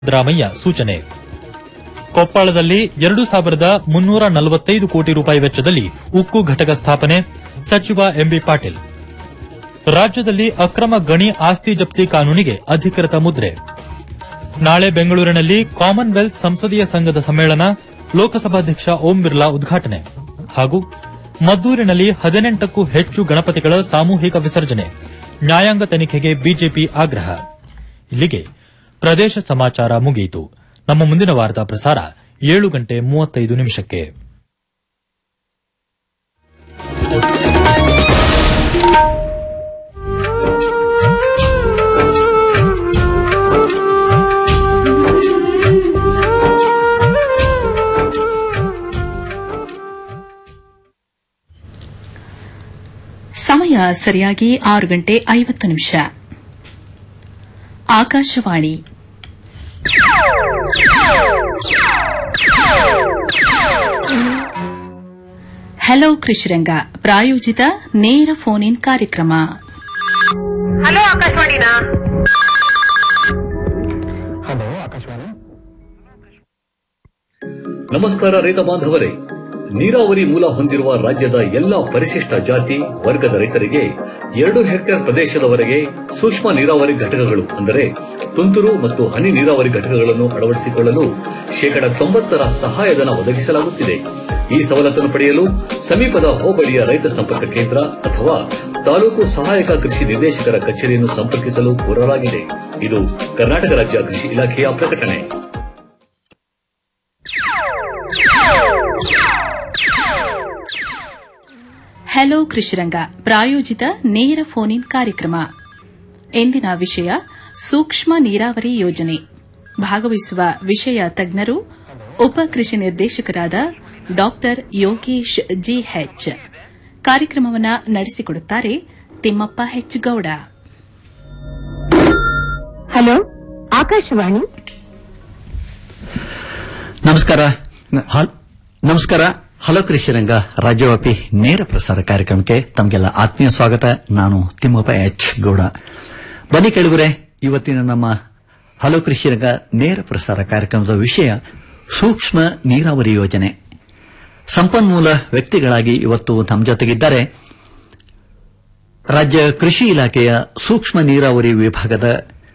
ಸಿದ್ದರಾಮಯ್ಯ ಸೂಚನೆ ಕೊಪ್ಪಳದಲ್ಲಿ ಎರಡು ಸಾವಿರದ ಮುನ್ನೂರ ನಲವತ್ತೈದು ಕೋಟಿ ರೂಪಾಯಿ ವೆಚ್ಚದಲ್ಲಿ ಉಕ್ಕು ಘಟಕ ಸ್ಥಾಪನೆ ಸಚಿವ ಎಂಬಿ ಪಾಟೀಲ್ ರಾಜ್ಯದಲ್ಲಿ ಅಕ್ರಮ ಗಣಿ ಆಸ್ತಿ ಜಪ್ತಿ ಕಾನೂನಿಗೆ ಅಧಿಕೃತ ಮುದ್ರೆ ನಾಳೆ ಬೆಂಗಳೂರಿನಲ್ಲಿ ಕಾಮನ್ವೆಲ್ತ್ ಸಂಸದೀಯ ಸಂಘದ ಸಮ್ಮೇಳನ ಲೋಕಸಭಾಧ್ಯಕ್ಷ ಓಂ ಬಿರ್ಲಾ ಉದ್ಘಾಟನೆ ಹಾಗೂ ಮದ್ದೂರಿನಲ್ಲಿ ಹದಿನೆಂಟಕ್ಕೂ ಹೆಚ್ಚು ಗಣಪತಿಗಳ ಸಾಮೂಹಿಕ ವಿಸರ್ಜನೆ ನ್ಯಾಯಾಂಗ ತನಿಖೆಗೆ ಬಿಜೆಪಿ ಆಗ್ರಹ ಇಲ್ಲಿಗೆ ಪ್ರದೇಶ ಸಮಾಚಾರ ಮುಗಿಯಿತು ನಮ್ಮ ಮುಂದಿನ ವಾರ್ತಾ ಪ್ರಸಾರ ಏಳು ಗಂಟೆ ಮೂವತ್ತೈದು ನಿಮಿಷಕ್ಕೆ ಸಮಯ ಸರಿಯಾಗಿ ಆರು ಗಂಟೆ ಐವತ್ತು ನಿಮಿಷ ಆಕಾಶವಾಣಿ ಹಲೋ ಕೃಷಿರಂಗ ಪ್ರಾಯೋಜಿತ ನೇರ ಫೋನ್ ಇನ್ ಕಾರ್ಯಕ್ರಮ ಹಲೋ ಆಕಾಶವಾಣಿನಾ ನಮಸ್ಕಾರ ರೈತ ಬಾಂಧವರೇ ನೀರಾವರಿ ಮೂಲ ಹೊಂದಿರುವ ರಾಜ್ಯದ ಎಲ್ಲಾ ಪರಿಶಿಷ್ಟ ಜಾತಿ ವರ್ಗದ ರೈತರಿಗೆ ಎರಡು ಹೆಕ್ಟೇರ್ ಪ್ರದೇಶದವರೆಗೆ ಸೂಕ್ಷ್ಮ ನೀರಾವರಿ ಘಟಕಗಳು ಅಂದರೆ ತುಂತುರು ಮತ್ತು ಹನಿ ನೀರಾವರಿ ಘಟಕಗಳನ್ನು ಅಳವಡಿಸಿಕೊಳ್ಳಲು ಶೇಕಡ ತೊಂಬತ್ತರ ಸಹಾಯಧನ ಒದಗಿಸಲಾಗುತ್ತಿದೆ ಈ ಸವಲತ್ತನ್ನು ಪಡೆಯಲು ಸಮೀಪದ ಹೋಬಳಿಯ ರೈತ ಸಂಪರ್ಕ ಕೇಂದ್ರ ಅಥವಾ ತಾಲೂಕು ಸಹಾಯಕ ಕೃಷಿ ನಿರ್ದೇಶಕರ ಕಚೇರಿಯನ್ನು ಸಂಪರ್ಕಿಸಲು ಕೋರಲಾಗಿದೆ ಇದು ಕರ್ನಾಟಕ ರಾಜ್ಯ ಕೃಷಿ ಇಲಾಖೆಯ ಪ್ರಕಟಣೆ ಹಲೋ ಕೃಷಿರಂಗ ಪ್ರಾಯೋಜಿತ ನೇರ ಫೋನ್ ಇನ್ ಕಾರ್ಯಕ್ರಮ ಎಂದಿನ ವಿಷಯ ಸೂಕ್ಷ್ಮ ನೀರಾವರಿ ಯೋಜನೆ ಭಾಗವಹಿಸುವ ವಿಷಯ ತಜ್ಞರು ಉಪ ಕೃಷಿ ನಿರ್ದೇಶಕರಾದ ಡಾ ಯೋಗೇಶ್ ಜಿಎಚ್ ಕಾರ್ಯಕ್ರಮವನ್ನು ನಡೆಸಿಕೊಡುತ್ತಾರೆ ತಿಮ್ಮಪ್ಪ ಹೆಚ್ ಗೌಡ ಹಲೋ ಆಕಾಶವಾಣಿ ನಮಸ್ಕಾರ ಹಲ್- ನಮಸ್ಕಾರ ಹಲೋ ಕೃಷಿರಂಗ ರಾಜ್ಯವ್ಯಾಪಿ ನೇರ ಪ್ರಸಾರ ಕಾರ್ಯಕ್ರಮಕ್ಕೆ ತಮಗೆಲ್ಲ ಆತ್ಮೀಯ ಸ್ವಾಗತ ನಾನು ತಿಮ್ಮಪ್ಪ ಎಚ್ ಗೌಡ ಬನ್ನಿ ಕೆಳಗುರೆ ಇವತ್ತಿನ ನಮ್ಮ ಹಲೋ ಕೃಷಿರಂಗ ನೇರ ಪ್ರಸಾರ ಕಾರ್ಯಕ್ರಮದ ವಿಷಯ ಸೂಕ್ಷ್ಮ ನೀರಾವರಿ ಯೋಜನೆ ಸಂಪನ್ಮೂಲ ವ್ಯಕ್ತಿಗಳಾಗಿ ಇವತ್ತು ನಮ್ಮ ಜೊತೆಗಿದ್ದಾರೆ ರಾಜ್ಯ ಕೃಷಿ ಇಲಾಖೆಯ ಸೂಕ್ಷ್ಮ ನೀರಾವರಿ ವಿಭಾಗದ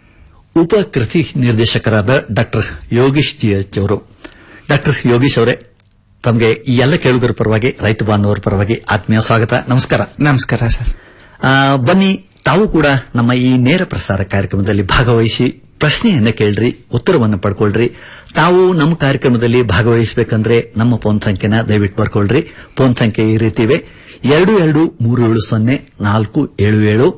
ಉಪ ಕೃಷಿ ನಿರ್ದೇಶಕರಾದ ಡಾಕ್ಟರ್ ಯೋಗೀಶ್ ಜಿಎಚ್ ಅವರು ಡಾಕ್ಟರ್ ಯೋಗೀಶ್ ಅವರೇ ತಮಗೆ ಈ ಎಲ್ಲ ಕೇಳುಗರ ಪರವಾಗಿ ರೈತ ಬಾಂಧವರ ಪರವಾಗಿ ಆತ್ಮೀಯ ಸ್ವಾಗತ ನಮಸ್ಕಾರ ನಮಸ್ಕಾರ ಸರ್ ಆ, ಬನ್ನಿ ತಾವು ಕೂಡ ನಮ್ಮ ಈ ನೇರ ಪ್ರಸಾರ ಕಾರ್ಯಕ್ರಮದಲ್ಲಿ ಭಾಗವಹಿಸಿ ಪ್ರಶ್ನೆಯನ್ನ ಕೇಳ್ರಿ ಉತ್ತರವನ್ನು ಪಡ್ಕೊಳ್ರಿ ತಾವು ನಮ್ಮ ಕಾರ್ಯಕ್ರಮದಲ್ಲಿ ಭಾಗವಹಿಸಬೇಕಂದ್ರೆ ನಮ್ಮ ಫೋನ್ ಸಂಖ್ಯೆನ ದಯವಿಟ್ಟು ಬರ್ಕೊಳ್ರಿ ಫೋನ್ ಸಂಖ್ಯೆ ಈ ರೀತಿ ಇವೆ ಎರಡು ಎರಡು ಮೂರು ಏಳು ಸೊನ್ನೆ ನಾಲ್ಕು ಏಳು ಏಳು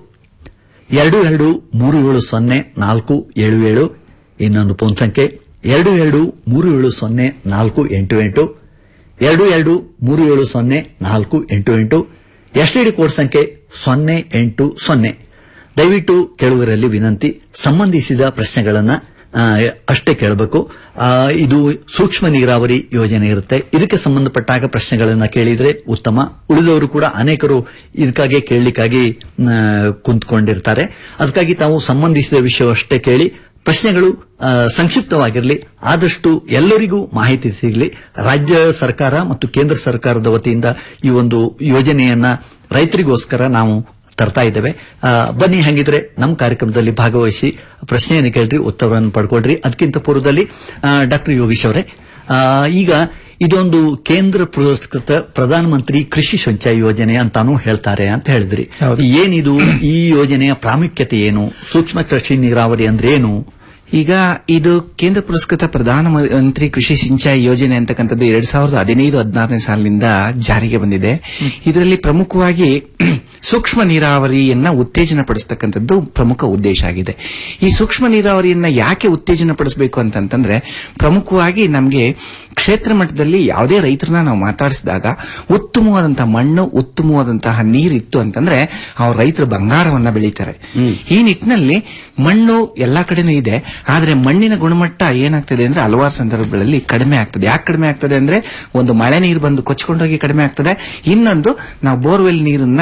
ಎರಡು ಎರಡು ಮೂರು ಏಳು ಸೊನ್ನೆ ನಾಲ್ಕು ಏಳು ಏಳು ಇನ್ನೊಂದು ಫೋನ್ ಸಂಖ್ಯೆ ಎರಡು ಎರಡು ಮೂರು ಏಳು ಸೊನ್ನೆ ನಾಲ್ಕು ಎಂಟು ಎಂಟು ಎರಡು ಎರಡು ಮೂರು ಏಳು ಸೊನ್ನೆ ನಾಲ್ಕು ಎಂಟು ಎಂಟು ಎಸ್ಟಿಡಿ ಕೋಡ್ ಸಂಖ್ಯೆ ಸೊನ್ನೆ ಎಂಟು ಸೊನ್ನೆ ದಯವಿಟ್ಟು ಕೇಳುಗರಲ್ಲಿ ವಿನಂತಿ ಸಂಬಂಧಿಸಿದ ಪ್ರಶ್ನೆಗಳನ್ನ ಆ, ಅಷ್ಟೇ ಕೇಳಬೇಕು ಆ, ಇದು ಸೂಕ್ಷ್ಮ ನೀರಾವರಿ ಯೋಜನೆ ಇರುತ್ತೆ ಇದಕ್ಕೆ ಸಂಬಂಧಪಟ್ಟಾಗ ಪ್ರಶ್ನೆಗಳನ್ನ ಕೇಳಿದ್ರೆ ಉತ್ತಮ ಉಳಿದವರು ಕೂಡ ಅನೇಕರು ಇದಕ್ಕಾಗಿ ಕೇಳಲಿಕ್ಕಾಗಿ ಆ, ಕುಂತ್ಕೊಂಡಿರ್ತಾರೆ ಅದಕ್ಕಾಗಿ ತಾವು ಸಂಬಂಧಿಸಿದ ವಿಷಯವಷ್ಟೇ ಕೇಳಿ ಪ್ರಶ್ನೆಗಳು ಆ, ಸಂಕ್ಷಿಪ್ತವಾಗಿರಲಿ ಆದಷ್ಟು ಎಲ್ಲರಿಗೂ ಮಾಹಿತಿ ಸಿಗಲಿ ರಾಜ್ಯ ಸರ್ಕಾರ ಮತ್ತು ಕೇಂದ್ರ ಸರ್ಕಾರದ ವತಿಯಿಂದ ಈ ಒಂದು ಯೋಜನೆಯನ್ನ ರೈತರಿಗೋಸ್ಕರ ನಾವು ತರ್ತಾ ಇದ್ದೇವೆ ಆ, ಬನ್ನಿ ಹಂಗಿದ್ರೆ ನಮ್ಮ ಕಾರ್ಯಕ್ರಮದಲ್ಲಿ ಭಾಗವಹಿಸಿ ಪ್ರಶ್ನೆಯನ್ನು ಕೇಳ್ರಿ ಉತ್ತರವನ್ನು ಪಡ್ಕೊಳ್ರಿ ಅದಕ್ಕಿಂತ ಪೂರ್ವದಲ್ಲಿ ಡಾಕ್ಟರ್ ಯೋಗೀಶ್ ಅವರೇ ಆ, ಈಗ ಇದೊಂದು ಕೇಂದ್ರ ಪುರಸ್ಕೃತ ಪ್ರಧಾನಮಂತ್ರಿ ಕೃಷಿ ಸಿಂಚಾಯಿ ಯೋಜನೆ ಅಂತಾನು ಹೇಳ್ತಾರೆ ಅಂತ ಹೇಳಿದ್ರಿ ಹೌದು. ಏನಿದು ಈ ಯೋಜನೆಯ ಪ್ರಾಮುಖ್ಯತೆ ಏನು ಸೂಕ್ಷ್ಮ ಕೃಷಿ ನೀರಾವರಿ ಅಂದ್ರೆ ಏನು ಈಗ ಇದು ಕೇಂದ್ರ ಪುರಸ್ಕೃತ ಪ್ರಧಾನಮಂತ್ರಿ ಕೃಷಿ ಸಿಂಚಾಯಿ ಯೋಜನೆ ಅಂತಕ್ಕಂಥದ್ದು ಎರಡ್ ಸಾವಿರದ ಹದಿನೈದು ಹದಿನಾರನೇ ಸಾಲಿನಿಂದ ಜಾರಿಗೆ ಬಂದಿದೆ ಇದರಲ್ಲಿ ಪ್ರಮುಖವಾಗಿ ಸೂಕ್ಷ್ಮ ನೀರಾವರಿಯನ್ನ ಉತ್ತೇಜನ ಪಡಿಸ್ತಕ್ಕಂಥದ್ದು ಪ್ರಮುಖ ಉದ್ದೇಶ ಆಗಿದೆ ಈ ಸೂಕ್ಷ್ಮ ನೀರಾವರಿಯನ್ನ ಯಾಕೆ ಉತ್ತೇಜನ ಪಡಿಸಬೇಕು ಅಂತಂತಂದ್ರೆ ಪ್ರಮುಖವಾಗಿ ನಮಗೆ ಕ್ಷೇತ್ರ ಮಟ್ಟದಲ್ಲಿ ಯಾವುದೇ ರೈತರನ್ನ ನಾವು ಮಾತಾಡಿಸಿದಾಗ ಉತ್ತಮವಾದಂತಹ ಮಣ್ಣು ಉತ್ತಮವಾದಂತಹ ನೀರಿತ್ತು ಅಂತಂದ್ರೆ ಅವ್ರ ರೈತರು ಬಂಗಾರವನ್ನ ಬೆಳೀತಾರೆ ಈ ನಿಟ್ಟಿನಲ್ಲಿ ಮಣ್ಣು ಎಲ್ಲಾ ಕಡೆನೂ ಇದೆ ಆದ್ರೆ ಮಣ್ಣಿನ ಗುಣಮಟ್ಟ ಏನಾಗ್ತದೆ ಅಂದ್ರೆ ಹಲವಾರು ಸಂದರ್ಭಗಳಲ್ಲಿ ಕಡಿಮೆ ಆಗ್ತದೆ ಯಾಕೆ ಕಡಿಮೆ ಆಗ್ತದೆ ಅಂದ್ರೆ ಒಂದು ಮಳೆ ನೀರು ಬಂದು ಕೊಚ್ಕೊಂಡೋಗಿ ಕಡಿಮೆ ಆಗ್ತದೆ ಇನ್ನೊಂದು ನಾವು ಬೋರ್ವೆಲ್ ನೀರನ್ನ ತೆಗೆದುಕೊಂಡು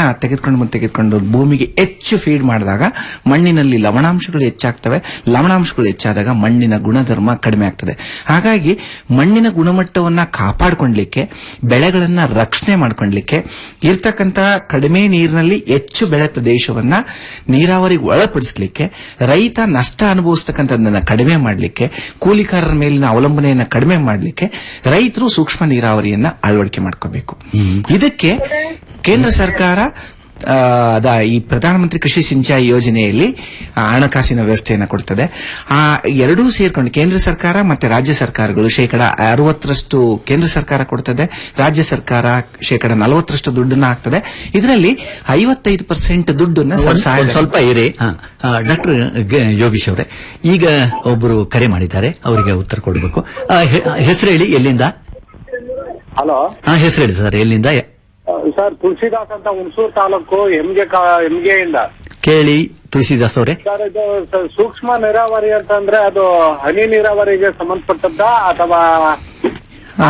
ತೆಗೆದುಕೊಂಡು ಬಂದು ತೆಗೆದುಕೊಂಡು ಭೂಮಿಗೆ ಹೆಚ್ಚು ಫೀಡ್ ಮಾಡಿದಾಗ ಮಣ್ಣಿನಲ್ಲಿ ಲವಣಾಂಶಗಳು ಹೆಚ್ಚಾಗ್ತವೆ ಲವಣಾಂಶಗಳು ಹೆಚ್ಚಾದಾಗ ಮಣ್ಣಿನ ಗುಣಧರ್ಮ ಕಡಿಮೆ ಆಗ್ತದೆ ಹಾಗಾಗಿ ಮಣ್ಣಿನ ಗುಣಮಟ್ಟವನ್ನ ಕಾಪಾಡಿಕೊಂಡ್ಲಿಕ್ಕೆ ಬೆಳೆಗಳನ್ನ ರಕ್ಷಣೆ ಮಾಡ್ಕೊಂಡ್ಲಿಕ್ಕೆ ಇರ್ತಕ್ಕಂತ ಕಡಿಮೆ ನೀರಿನಲ್ಲಿ ಹೆಚ್ಚು ಬೆಳೆ ಪ್ರದೇಶವನ್ನ ನೀರಾವರಿಗೆ ಒಳಪಡಿಸಲಿಕ್ಕೆ ರೈತ ನಷ್ಟ ಅನುಭವಿಸ್ತಕ್ಕಂಥದ್ದನ್ನ ಕಡಿಮೆ ಮಾಡಲಿಕ್ಕೆ ಕೂಲಿಕಾರರ ಮೇಲಿನ ಅವಲಂಬನೆಯನ್ನ ಕಡಿಮೆ ಮಾಡಲಿಕ್ಕೆ ರೈತರು ಸೂಕ್ಷ್ಮ ನೀರಾವರಿಯನ್ನ ಅಳವಡಿಕೆ ಮಾಡ್ಕೋಬೇಕು ಇದಕ್ಕೆ ಕೇಂದ್ರ ಸರ್ಕಾರ ಆ, ಅದ ಈ ಪ್ರಧಾನಮಂತ್ರಿ ಕೃಷಿ ಸಿಂಚಾಯಿ ಯೋಜನೆಯಲ್ಲಿ ಆ, ಹಣಕಾಸಿನ ವ್ಯವಸ್ಥೆಯನ್ನು ಕೊಡ್ತದೆ ಆ ಎರಡೂ ಸೇರ್ಕೊಂಡು ಕೇಂದ್ರ ಸರ್ಕಾರ ಮತ್ತೆ ರಾಜ್ಯ ಸರ್ಕಾರಗಳು ಶೇಕಡ ಅರವತ್ತರಷ್ಟು ಕೇಂದ್ರ ಸರ್ಕಾರ ಕೊಡ್ತದೆ ರಾಜ್ಯ ಸರ್ಕಾರ ಶೇಕಡ ನಲವತ್ತರಷ್ಟು ದುಡ್ಡನ್ನ ಹಾಕ್ತದೆ ಇದರಲ್ಲಿ ಐವತ್ತೈದು ಪರ್ಸೆಂಟ್ ದುಡ್ಡನ್ನ ಒಂದ್- ಸ್ವಸಹಾಯ ಒಂದ್ ಸ್ವಲ್ಪ ಇರಿ ಡಾಕ್ಟರ್ ಯೋಗೀಶ್ ಅವರೇ ಈಗ ಒಬ್ಬರು ಕರೆ ಮಾಡಿದ್ದಾರೆ ಅವರಿಗೆ ಉತ್ತರ ಕೊಡಬೇಕು ಹೆಸರು ಹೇಳಿ ಎಲ್ಲಿಂದ ಹಲೋ ಹಾ ಹೆಸರು ಹೇಳಿ ಸರ್ ಎಲ್ಲಿಂದ ಸರ್ ತುಳಸಿದಾಸ್ ಅಂತ ಹುಣಸೂರು ತಾಲೂಕು ಎಮ್ಗೆ ಎಮ್ಗೆಯಿಂದ ಕೇಳಿ ತುಳಸಿದಾಸ್ ಅವರೇ ಸರ್ ಇದು ಸ- ಸೂಕ್ಷ್ಮ ನೀರಾವರಿ ಅಂತಂದ್ರೆ ಅದು ಹನಿ ನೀರಾವರಿಗೆ ಸಂಬಂಧಪಟ್ಟದ್ದ ಅಥವಾ ಆ,